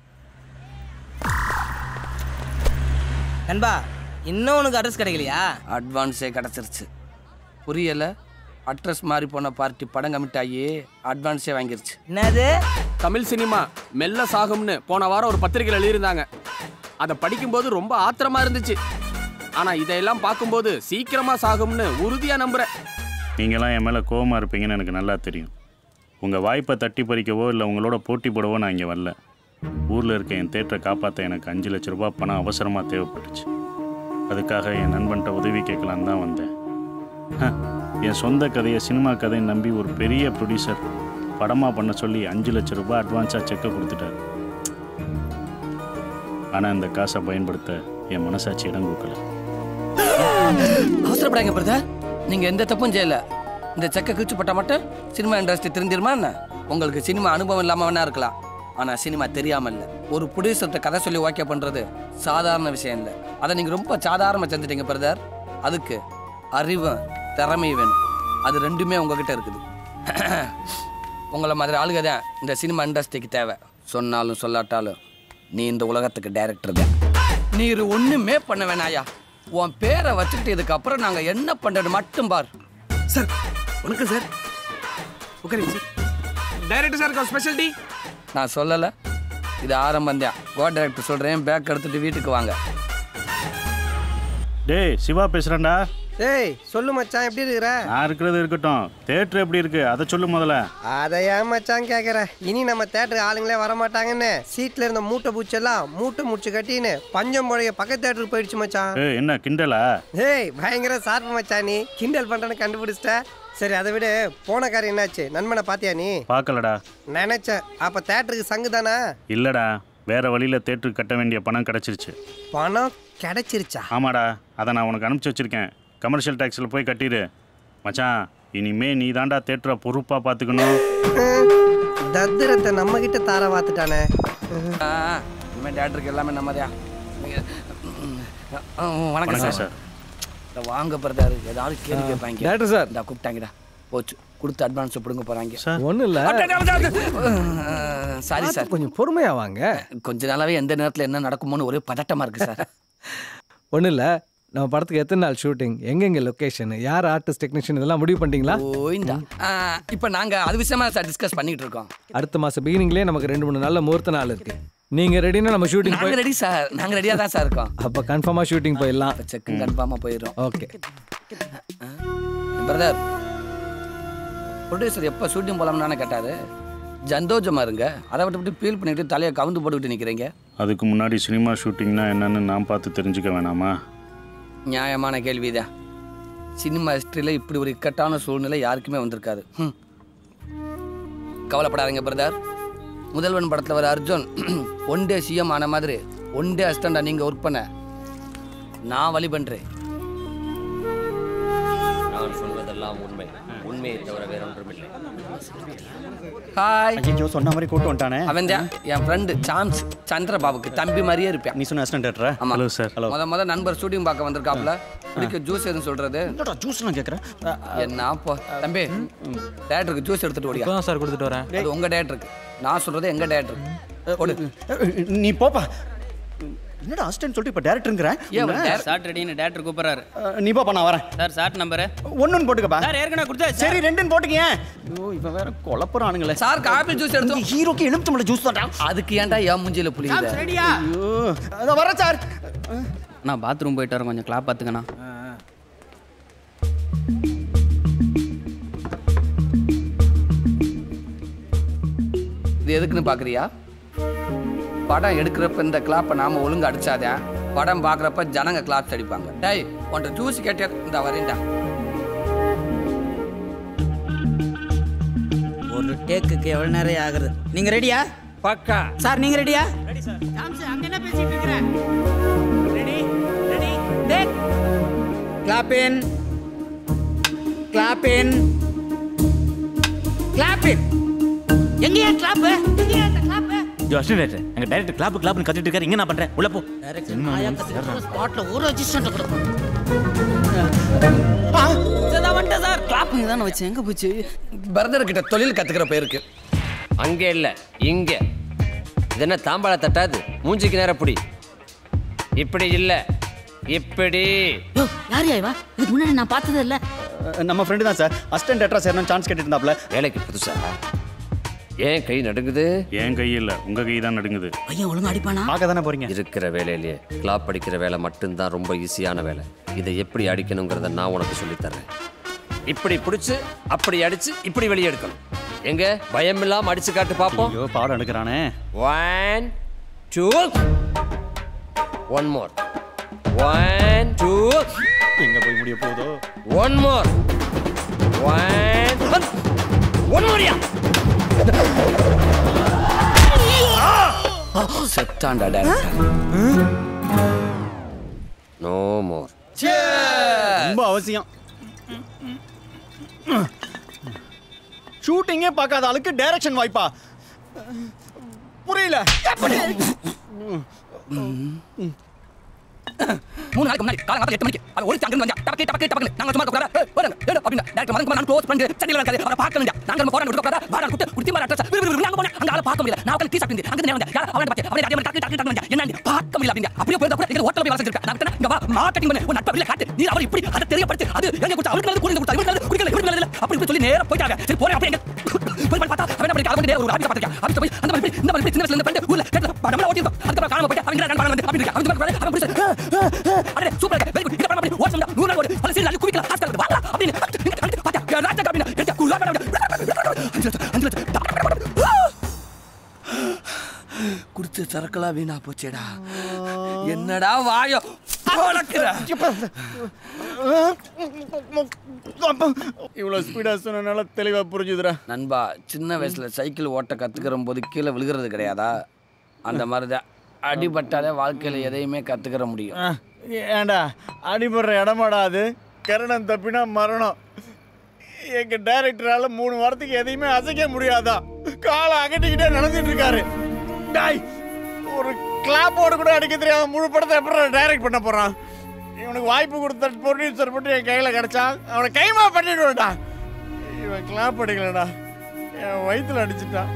நண்பா இன்னும் உனக்கு அட்ரஸ் கிடைக்கலையா அட்வான்ஸே கிடச்சிருச்சு புரியல அட்ரஸ் மாறி போன பார்ட்டி படம் கமிட் ஆகி அட்வான்ஸே வாங்கிருச்சு என்னது தமிழ் சினிமா மெல்ல சாகும்னு போன வாரம் ஒரு பத்திரிகையில் எழுதியிருந்தாங்க அதை படிக்கும்போது ரொம்ப ஆத்திரமா இருந்துச்சு ஆனா இதையெல்லாம் பார்க்கும்போது சீக்கிரமா சாகும்னு உறுதியா நம்புறேன் நீங்களாம் என் மேலே கோவமாக இருப்பீங்கன்னு எனக்கு நல்லா தெரியும் உங்கள் வாய்ப்பை தட்டி பறிக்கவோ இல்லை உங்களோட போட்டி போடவோ நான் இங்கே வரல ஊரில் இருக்க என் தேட்டரை காப்பாற்ற எனக்கு அஞ்சு லட்ச ரூபாய் பணம் அவசரமாக தேவைப்பட்டுச்சு அதுக்காக என் நண்பன்ட்ட உதவி கேட்கலான்னு தான் வந்தேன் ஹ, என் சொந்த கதையை சினிமா கதையை நம்பி ஒரு பெரிய ப்ரொடியூசர் படமாக பண்ண சொல்லி அஞ்சு லட்ச ரூபாய் அட்வான்ஸாக செக்கை கொடுத்துட்டாரு ஆனால் இந்த காசை பயன்படுத்த என் மனசாட்சி இடம் கொடுக்கல அவசரப்படாங்க பிரதர் நீங்க எந்த தப்பும் செய்யல இந்த செக்கை கிழிச்சு போட்டா மட்டும் சினிமா இண்டஸ்ட்ரி தெரிஞ்சிருமா என்ன உங்களுக்கு சினிமா அனுபவம் இல்லாம வேணா இருக்கலாம் ஆனா சினிமா தெரியாம இல்ல ஒரு ப்ரொடியூசர்கிட்ட கதை சொல்லி ஓகே பண்றது சாதாரண விஷயம் இல்ல அதை நீங்க ரொம்ப சாதாரணமா செஞ்சுட்டீங்க பிரதர் அதுக்கு அறிவும் திறமையும் வேணும் அது ரெண்டுமே உங்ககிட்ட இருக்குது உங்களை மாதிரி ஆளுங்க தான் இந்த சினிமா இண்டஸ்ட்ரிக்கு தேவை சொன்னாலும் சொல்லாட்டாலும் நீ இந்த உலகத்துக்கு டைரக்டர் தான் நீர் ஒண்ணுமே பண்ண வேணாயா உன் பேரை வச்சுக்கிட்டு இதுக்கப்புறம் நாங்க என்ன பண்றது மட்டும் பார் சார் வணக்கம் சார் உட்காருங்க sir director sir special tea நான் சொல்லல இது ஆரம்பம் தான் கோ டைரக்டர் சொல்றேன் பேக் எடுத்துட்டு வீட்டுக்கு வாங்க டேய் சிவா பேசுகிறேன்டா ஏய் சொல்லு மச்சான் எப்படி இருக்கிற நான் இருக்கிறது இருக்கட்டும் தேட்டர் எப்படி இருக்கு அதை சொல்லு முதல்ல அதை ஏன் மச்சான் கேட்குற இனி நம்ம தேட்டருக்கு ஆளுங்களே வர மாட்டாங்கன்னு சீட்ல இருந்த மூட்டை பூச்செல்லாம் மூட்டை முடிச்சு கட்டின்னு பஞ்சம் முழைய பக்கத்து தேட்டருக்கு போயிடுச்சு மச்சான் ஏய் என்ன கிண்டலா ஏய் பயங்கர சார்பு மச்சான் நீ கிண்டல் பண்றேன்னு கண்டுபிடிச்சிட்ட சரி அதை விட போன காரியம் என்னாச்சு நண்பனை பாத்தியா நீ பார்க்கலடா நினைச்சேன் அப்ப தேட்டருக்கு சங்கு தானா இல்லைடா வேற வழியில் தேட்டருக்கு கட்ட வேண்டிய பணம் கிடச்சிருச்சு பணம் கிடைச்சிருச்சா ஆமாடா அதை நான் உனக்கு அனுப்பிச்சி வச்சிருக்கேன் கமர்ஷியல் டேக்ஸில் போய் கட்டிடு மச்சான் இனிமே நீ தாண்டா தேட்டரை பொறுப்பாக பார்த்துக்கணும் தத்திரத்தை நம்ம கிட்ட தார வாத்துட்டானே ஆ, இனிமே டேரக்டருக்கு எல்லாமே நம்மதையா நீங்க- வணக்கம் வணக்கம் சார் சார். இந்த வாங்க பிரதர் ஏதாவது கேள்வி கேட்பாங்க டைரக்டர் சார். இந்த கூப்பிட்டாங்கடா போச்சு கொடுத்து அட்வான்ஸ் பிடுங்க போறாங்க ஒன்றும் இல்லை சாரி சார் கொஞ்சம் பொறுமையா வாங்க கொஞ்ச நாளாவே எந்த நேரத்துல என்ன நடக்குமோன்னு ஒரே பதட்டமா இருக்கு சார் ஒன்றும் இல்லை நம்ம படத்துக்கு எத்தனை நாள் ஷூட்டிங் எங்கெங்க லொக்கேஷன் யார் ஆர்டிஸ்ட் டெக்னீஷியன் இதெல்லாம் முடிவு பண்ணிட்டீங்களா ஓ இந்த இப்போ நாங்க அது விஷயமா சார் டிஸ்கஸ் பண்ணிட்டு இருக்கோம் அடுத்த மாதம் பிகினிங்லேயே நமக்கு ரெண்டு மூணு நாளில் முகூர்த்த நாள் இருக்கு நீங்க ரெடினா நம்ம ஷூட்டிங் நாங்க போய் ரெடி சார் நாங்க ரெடியா தான் சார் இருக்கோம் அப்போ கன்ஃபார்மாக ஷூட்டிங் போயிடலாம் செக்கு கன்ஃபார்மா போயிடும் ஓகே பிரதர் ப்ரொடியூசர் எப்போ ஷூட்டிங் போலாம்னு கேட்டாரு ஜந்தோஜமா இருங்க அதை விட்டு விட்டு ஃபீல் பண்ணிட்டு தலையை கவுந்து போட்டுக்கிட்டு நிக்கிறீங்க அதுக்கு முன்னாடி சினிமா ஷூட்டிங்னா என்னன்னு நான் பார்த்து தெரிஞ்சுக்க வேணாமா நியாயமான கேள்விதான் சினிமா ஹிஸ்ட்ரியில் இப்படி ஒரு இக்கட்டான சூழ்நிலை யாருக்குமே வந்திருக்காது ஹம். கவலைப்படாதீங்க பிரதர் முதல்வன் படத்தில் வர அர்ஜுன் ஒன் டே சிஎம் ஆன மாதிரி ஒன் டே அசிஸ்டண்டா நீங்கள் ஒர்க் பண்ண நான் வழி பண்ணுறேன் நான் சொல்வதெல்லாம் உண்மை பெருமை உண்மையை தவிர வேற ஒன்றுமில்லை ஹாய் ஐயோ சொன்ன மாதிரி கூட்டு வந்துட்டானே அவன் தான் என் ஃப்ரெண்டு சாம்ஸ் சந்திரபாபுக்கு தம்பி மாதிரியே இருப்பான் நீ சொன்ன அசிஸ்டன்ட் டேரக்டரா ஆமா ஹலோ சார் ஹலோ முத முத நண்பர் ஷூட்டிங் பார்க்க வந்திருக்காப்ல குடிக்க ஜூஸ் எதுவும் சொல்றது ஜூஸ் நான் கேட்குறேன் என்ன போ தம்பி டேரக்டருக்கு ஜூஸ் எடுத்துட்டு ஓடியா இப்பதான் சார் கொடுத்துட்டு வரேன் அது உங்க டேரக்டருக்கு நான் சொல்றது எங்க டேரக்டருக்கு ஓடு நீ போப்பா என்னடா அசிஸ்டன்ட் சொல்லிட்டு இப்போ டேரக்டருங்கிறேன் சாட் ரெடின்னு டேரக்டர் கூப்பிடுறாரு நீ போப்பா நான் வரேன் சார் சாட் நம்பரு ஒன்றுன்னு போட்டுக்கப்பா சார் ஏற்கனவே கொடுத்தா சரி ரெண்டுன்னு போட்டுக்கங்க ஐயோ இவன் வேற குழப்பறானுங்களே சார் ஆப்பிள் ஜூஸ் எடுத்தோம் ஹீரோக்கு எலுமிச்சம்பழ ஜூஸ் தான்டா அதுக்கு ஏன்டா என் மூஞ்சில புளியுது ஐயோ அதை வரேன் சார் நான் பாத்ரூம் போயிட்டு வரேன் கொஞ்சம் கிளாப் பார்த்துக்கண்ணா இது எதுக்குன்னு பாக்குறியா படம் எடுக்கிறப்ப இந்த கிளாப்பை நாம ஒழுங்கா அடிச்சாதே படம் பார்க்குறப்ப ஜனங்க கிளாப்ஸ் அடிப்பாங்க டேய் உன்ட்ட ஜூஸ் கேட்டியா இந்த வரேன்டா ஒரு டேக்குக்கு எவ்வளவு நேரம் ஆகுது நீங்க ரெடியா பக்கா சார் நீங்க ரெடியா அங்க என்ன பேசிட்டு இருக்கிற ready ready take clap in clap in clap in எங்கயா கிளாப் எங்கயா அந்த கிளாப் ஜோ அசிஸ்டன்ட் டேரக்டர் எங்க டைரக்டர் கிளாப் கிளாப்னு கத்திட்டு இருக்காரு இங்க நான் பண்றேன் உள்ள போ டைரக்டர் ஆயா கத்துக்கிற ஸ்பாட்ல ஒரு அசிஸ்டன்ட் கொடுக்கும் வந்துட்டேன் சார் கிளாப் இங்கே தானே வச்சு எங்கே போச்சு பிரதர் கிட்ட தொழில் கத்துக்கிற பேருக்கு அங்கே இல்லை இங்கே இது என்ன தாம்பாள தட்டாது மூஞ்சிக்கு நேரம் புடி இப்படி இல்லை இப்படி யோ யார் இவன் இதுக்கு முன்னாடி நான் பார்த்ததே இல்ல நம்ம ஃப்ரெண்டு தான் சார் அசிஸ்டன்ட் டேரக்டரா சேரணும் சான்ஸ் கேட்டுட்டு இருந்தாப்ல வேலைக்கு புதுசா ஏன் கை நடுங்குது என் கை இல்லை உங்க கை தான் நடுங்குது பையன் ஒழுங்கா அடிப்பானா பார்க்க தானே போறீங்க இருக்கிற வேலையிலேயே கிளாப் அடிக்கிற வேலை மட்டும்தான் ரொம்ப ஈஸியான வேலை இதை எப்படி அடிக்கணுங்கிறத நான் உனக்கு சொல்லித் தர்றேன் இப்படி பிடிச்சு அப்படி அடிச்சு இப்படி வெளியே எடுக்கணும் எங்க பயம் இல்லாம அடிச்சு காட்டு பார்ப்போம் ஐயோ பாடம் எடுக்கிறானே one two one more one two எங்க போய் முடிய போதோ ஒன் மோர் ஒன் ஒன் மோரியா செத்தாண்டா டேரக்டர் நோ மோர் ரொம்ப அவசியம் ஷூட்டிங்கே பார்க்காத ஆளுக்கு டைரக்ஷன் வாய்ப்பா புரியல மூணு நாளைக்கு முன்னாடி காலங்காலத்துல எட்டு மணிக்கு அவன் ஒளிச்சு அங்கிருந்து வந்தா டபக்கு டபக்கு டபக்கு நாங்க சும்மா உட்கார வரங்க ஏடு அப்படின்னா டேரக்டர் மதன் குமார் க்ளோஸ் பண்ணி சட்டில இருக்காது அவரை பார்க்க வேண்டிய நாங்க நம்ம போறாங்க உட்கார வாடா குட்டு குட்டி மாற அட்ரஸ் நாங்க போனோம் அங்க ஆள பார்க்க முடியல நான் உட்கார்ந்து டீ சாப்பிட்டு அங்க நேரம் வந்தா அவன் பார்த்து அவன் அதே மாதிரி டக்கு டக்கு டக்கு என்ன பார்க்க முடியல அப்படிங்க அப்படியே போய் கூட எங்க ஹோட்டல்ல போய் வளர்ந்து நான் கிட்ட இங்க வா மார்க்கெட்டிங் பண்ணி ஒரு நட்பை வெளிய காட்டு நீ அவர் இப்படி அதை தெரியப்படுத்து அது எங்க கொடுத்து அவருக்கு வந்து குடிங்க கொடுத்தா இவருக்கு குடிக்கல இவருக்கு நல்லது அப்படி இப்படி சொல்லி நேரா போயிட்டாங்க சரி போறேன் அப்படியே போய் பார்த்தா அவன் என்ன பண்ணி அவங்க ஒரு ஆபீஸ் பார்த்துருக்கான் ஆபீஸ் போய் அந்த மாதிரி இந்த மாதிரி சின்ன வயசுல இருந்து பண்ணிட்டு ஊர்ல கேட்டு படம்ல ஓட்டிருக்கோம் அதுக்கப்புறம் காணாம போயிட்டு அவங்க நான் வந்து அப்படி அவன் அவன் பிடிச்சு அடே சூப்பர் வெரி குட் இத பண்ண அப்படி ஓட்ஸ் நூறு நாள் ஓடு பல சீரியல் குடிக்கலாம் ஹாஸ்டல் வாடா அப்படின்னு பாத்தா ராஜா காபினா எடுத்து குளா குடிச்ச சரக்கெல்லாம் வீணா போச்சேடா என்னடா வாயோ வளர்க்கிற இவ்வளவு ஸ்பீடா சொன்னனால தெளிவா புரிஞ்சுதுடா நண்பா சின்ன வயசுல சைக்கிள் ஓட்ட கத்துக்கிற போது கீழே விழுகிறது கிடையாதா அந்த மாதிரி தான் அடிபட்டாலே வாழ்க்கையில எதையுமே கத்துக்கிற முடியும் ஏன்டா அடிபடுற இடமாடா அது கரணம் தப்பினா மரணம் எங்க டைரக்டரால மூணு வாரத்துக்கு எதையுமே அசைக்க முடியாதா காலை அகட்டிக்கிட்டே நடந்துட்டு இருக்காரு டாய் ஒரு கிளாப்போடு கூட அடிக்க தெரியாம முழு படத்தை எப்படி டைரக்ட் பண்ண போறான் இவனுக்கு வாய்ப்பு கொடுத்த ப்ரொடியூசர் மட்டும் என் கையில கிடைச்சான் அவனை கைமா பண்ணிடுவேன்டா இவன் கிளாப் அடிக்கலடா என் வயித்துல அடிச்சிட்டான்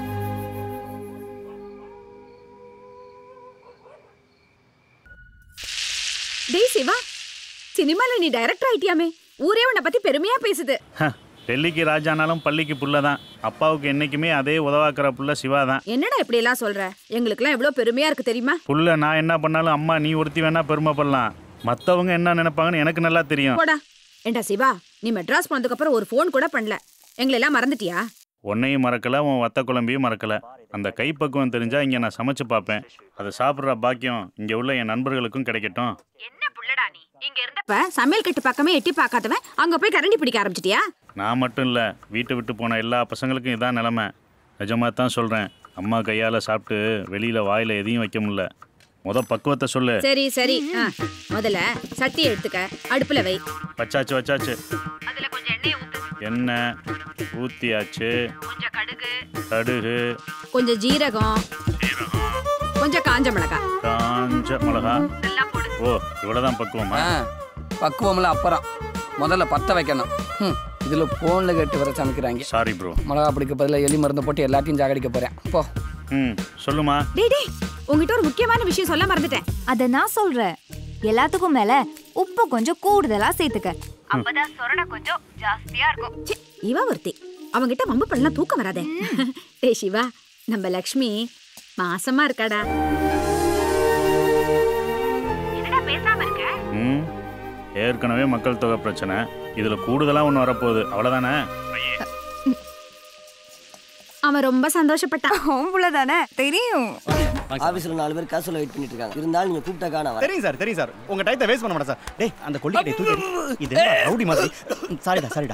டேய் சிவா சினிமால நீ டைரக்டர் ஆயிட்டியாமே ஊரே உன்னை பத்தி பெருமையா பேசுது ஹ, டெல்லிக்கு ராஜானாலும் பள்ளிக்கு புள்ள தான் அப்பாவுக்கு என்னைக்குமே அதே உதவாக்குற புள்ள சிவா தான் என்னடா இப்படி எல்லாம் சொல்ற எங்களுக்குலாம் எவ்வளவு பெருமையா இருக்கு தெரியுமா புள்ள நான் என்ன பண்ணாலும் அம்மா நீ ஒருத்தி வேணா பெருமைப்படலாம் மற்றவங்க என்ன நினைப்பாங்கன்னு எனக்கு நல்லா தெரியும் போடா ஏண்டா சிவா நீ மெட்ராஸ் போனதுக்கு அப்புறம் ஒரு ஃபோன் கூட பண்ணல எங்களை எல்லாம் மறந்துட்டியா உன்னையும் மறக்கல உன் வத்த குழம்பையும் மறக்கல அந்த கைப்பக்குவம் தெரிஞ்சா இங்க நான் சமைச்சு பார்ப்பேன் அதை சாப்பிட்ற பாக்கியம் இங்க உள்ள என் நண்பர்களுக்கும் கிடைக்கட்டும் இப்ப சமையல் கட்டு பக்கமே எட்டி பார்க்காதவன் அங்க போய் கரண்டி பிடிக்க ஆரம்பிச்சிட்டியா நான் மட்டும் இல்லை வீட்டை விட்டு போன எல்லா பசங்களுக்கும் இதான் நிலமை நிஜமாக தான் சொல்கிறேன் அம்மா கையால் சாப்பிட்டு வெளியில் வாயில் எதையும் வைக்க முடியல முத பக்குவத்தை சொல்லு சரி சரி ஆ, முதல்ல சட்டி எடுத்துக்க அடுப்புல வை வச்சாச்சு வச்சாச்சு அதுல கொஞ்சம் எண்ணெய் ஊத்து எண்ணெய் ஊற்றியாச்சு கொஞ்சம் கடுகு கடுகு கொஞ்சம் ஜீரகம் கொஞ்சம் காஞ்ச மிளகாய் காஞ்ச மிளகா ஓ இவ்வளோதான் பக்குவமா ஆ பக்குவம்ல அப்புறம் முதல்ல பத்த வைக்கணும் ம், இதுல போன்ல கேட்டு வர சமைக்கிறாங்க சாரி ப்ரோ மிளகா பிடிக்க பதிலாக எலி மருந்து போட்டு எல்லாத்தையும் ஜாகடிக்க போறேன் போ ம் சொல்லுமா டேய் டேய் உங்ககிட்ட ஒரு முக்கியமான விஷயம் சொல்ல மறந்துட்டேன் அத நான் சொல்றேன் எல்லாத்துக்கும் மேல உப்பு கொஞ்சம் கூடுதலா சேர்த்துக்க அப்பதான் சொரண கொஞ்சம் ஜாஸ்தியா இருக்கும் ச்சே, இவ ஒருத்தி அவங்கிட்ட வம்பு பண்ணலாம் தூக்கம் வராதே டேய் சிவா நம்ம லக்ஷ்மி மாசமா இருக்காடா என்னடா பேசாம இருக்க ம் ஏற்கனவே மக்கள் தொகை பிரச்சனை இதில் கூடுதலாக ஒன்று வரப்போகுது அவ்வளோதானே அவன் ரொம்ப சந்தோஷப்பட்டான் ஓம்புல தானே தெரியும் ஆபீஸ்ல நாலு பேர் காசுல வெயிட் பண்ணிட்டு இருக்காங்க இருந்தாலும் நீங்க கூப்பிட்டா காண தெரியும் சார் தெரியும் சார் உங்க டயத்தை வேஸ்ட் பண்ண மாட்டேன் சார் டேய் அந்த கொல்லிக்கிட்டே தூக்கி எறி. இது என்ன ரவுடி மாதிரி சாரிடா சாரிடா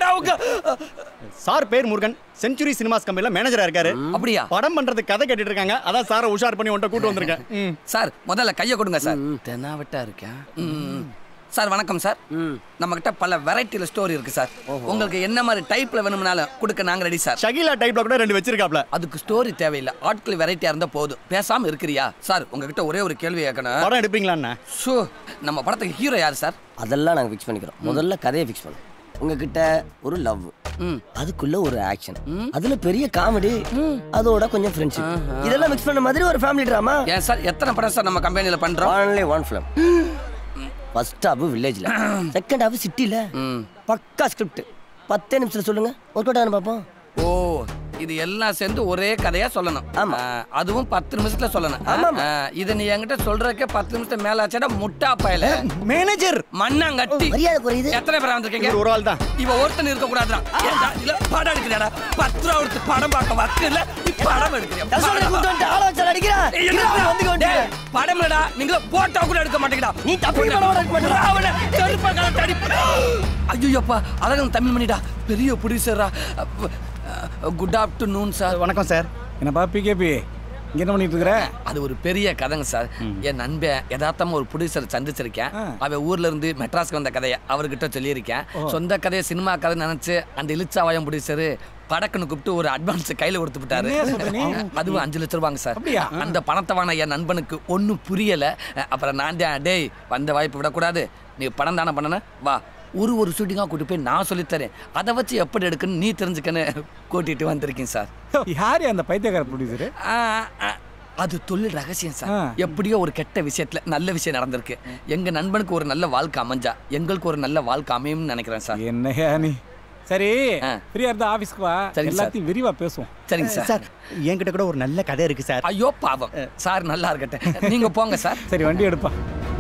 சார் பேர் முருகன் செஞ்சுரி சினிமாஸ் கம்பெனில மேனேஜரா இருக்காரு அப்படியா படம் பண்றதுக்கு கதை கேட்டுட்டு இருக்காங்க அதான் சாரை உஷார் பண்ணி உன்ட்ட கூட்டு வந்திருக்கேன் சார் முதல்ல கையை கொடுங்க சார் தெனாவட்டா இருக்கேன் ம். சார் வணக்கம் சார் நம்ம கிட்ட பல வெரைட்டில ஸ்டோரி இருக்கு சார் உங்களுக்கு என்ன மாதிரி டைப்ல வேணும்னாலும் கொடுக்க நாங்க ரெடி சார் ஷகிலா டைப்ல கூட ரெண்டு வச்சிருக்காப்ல அதுக்கு ஸ்டோரி தேவையில்லை ஆட்கள் வெரைட்டியா இருந்தா போதும் பேசாம இருக்கிறியா சார் உங்ககிட்ட ஒரே ஒரு கேள்வி கேட்கணும் படம் எடுப்பீங்களா ஷோ நம்ம படத்துக்கு ஹீரோ யார் சார் அதெல்லாம் நாங்க ஃபிக்ஸ் பண்ணிக்கிறோம் முதல்ல கதையை ஃபிக்ஸ் பண்ணோம் உங்ககிட்ட ஒரு லவ் அதுக்குள்ள ஒரு ஆக்ஷன் அதுல பெரிய காமெடி அதோட கொஞ்சம் ஃப்ரெண்ட்ஷிப் இதெல்லாம் மிக்ஸ் பண்ண மாதிரி ஒரு ஃபேமிலி டிராமா ஏன் சார் எத்தனை படம் சார் நம்ம கம்பெனில பண்றோம் only one film first half வில்லேஜ்ல செகண்ட் ஹாஃப் சிட்டில பக்கா ஸ்கிரிப்ட் பத்தே நிமிஷத்துல சொல்லுங்க ஒர்க் அவுட் ஆகணும் பார்ப்போம் ஓ இது எல்லாம் சேர்ந்து ஒரே கதையா சொல்லணும் ஆ, அதுவும் பத்து நிமிஷத்துல சொல்லணும் ஆ, இத நீ என்கிட்ட சொல்றதுக்கே பத்து நிமிஷம் மேல ஆச்சாடா முட்டா பயல மேனேஜர் மண்ணாங்கட்டி மரியாதை குறையுது எத்தனை பேர் வந்திருக்கீங்க ஒரு ஆள் தான் இவ ஒருத்தன் இருக்க கூடாதுடா ஏன்டா இல்ல படம் எடுக்கிறடா பத்து ரூபா கொடுத்து படம் பார்க்க வக்கல படம் எடுக்கிறியா தசோட கூட்டு வந்துட்டு ஆள வச்சு அடிக்கிறா வந்து கொண்டு டேய், படம் இல்லடா நீங்க போட்டோ கூட எடுக்க மாட்டீங்கடா நீ தப்பி படம் எடுக்க மாட்டடா. அவன செருப்ப கலட்டி ஐயோப்பா அழகன் தமிழ் மணிடா பெரிய ப்ரொடியூசரா குட் ஆஃப்டர்நூன் சார் வணக்கம் சார் என்னப்பா பிகேபி இங்க என்ன பண்ணிட்டு இருக்கிற அது ஒரு பெரிய கதைங்க சார் என் நண்பன் யதார்த்தமா ஒரு ப்ரொடியூசர் சந்திச்சிருக்கேன் அவன் ஊர்ல இருந்து மெட்ராஸ்க்கு வந்த கதையை அவர்கிட்ட சொல்லியிருக்கேன் சொந்த கதையை சினிமா கதை நினைச்சு அந்த இலிச்சாவாயம் ப்ரொடியூசர் படக்குன்னு கூப்பிட்டு ஒரு அட்வான்ஸ் கையில கொடுத்து விட்டாரு என்னையா சொல்ற நீ? அதுவும் அஞ்சு லட்ச ரூபாங்க சார் அந்த பணத்தை வாங்கின என் நண்பனுக்கு ஒன்றும் புரியல அப்புறம் நான் தான், டேய் வந்த வாய்ப்பு விடக்கூடாது நீ பணம் தானே பண்ணன வா ஒரு ஒரு ஷூட்டிங்காக கூட்டி போய் நான் சொல்லித்தரேன் அதை வச்சு எப்படி எடுக்குன்னு நீ தெரிஞ்சுக்கன்னு கூட்டிட்டு வந்திருக்கேன் சார் யாரு அந்த பைத்தியக்கார ப்ரொடியூசர் ஆ, ஆ, அது தொழில் ரகசியம் சார் எப்படியோ ஒரு கெட்ட விஷயத்துல நல்ல விஷயம் நடந்திருக்கு எங்க நண்பனுக்கு ஒரு நல்ல வாழ்க்கை அமைஞ்சா எங்களுக்கு ஒரு நல்ல வாழ்க்கை அமையும்னு நினைக்கிறேன் சார் என்னையா நீ சரி ஃப்ரீயா இருந்தா ஆபீஸ்க்கு வா சரிங்க சார். எல்லாத்தையும் விரிவா பேசுவோம் சரிங்க சார். சார் என்கிட்ட கூட ஒரு நல்ல கதை இருக்கு சார் ஐயோ பாவம் சார் நல்லா இருக்கட்டும் நீங்க போங்க சார் சரி வண்டி எடுப்பா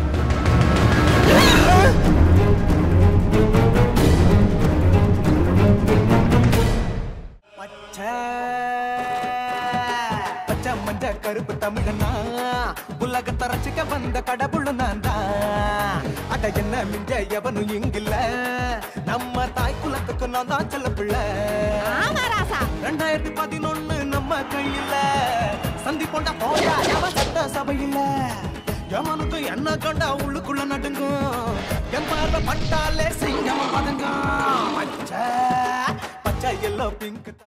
பச்சை மஞ்ச கருப்பு தமிழனா உலகத்தை ரசிக்க வந்த கடவுள் நான் தான் அட என்ன மிஞ்ச எவனும் இங்கில்ல நம்ம தாய் குலத்துக்கு நான் தான் செல்ல பிள்ளை ரெண்டாயிரத்தி பதினொன்னு நம்ம கையில சந்தி போண்டா போயா எவ சட்ட சபையில எவனுக்கு என்ன கண்டா உள்ளுக்குள்ள நடுங்கும் என் பார்வை பட்டாலே சிங்கம் பதுங்கும் பச்சை பச்சை எல்லோ பிங்க்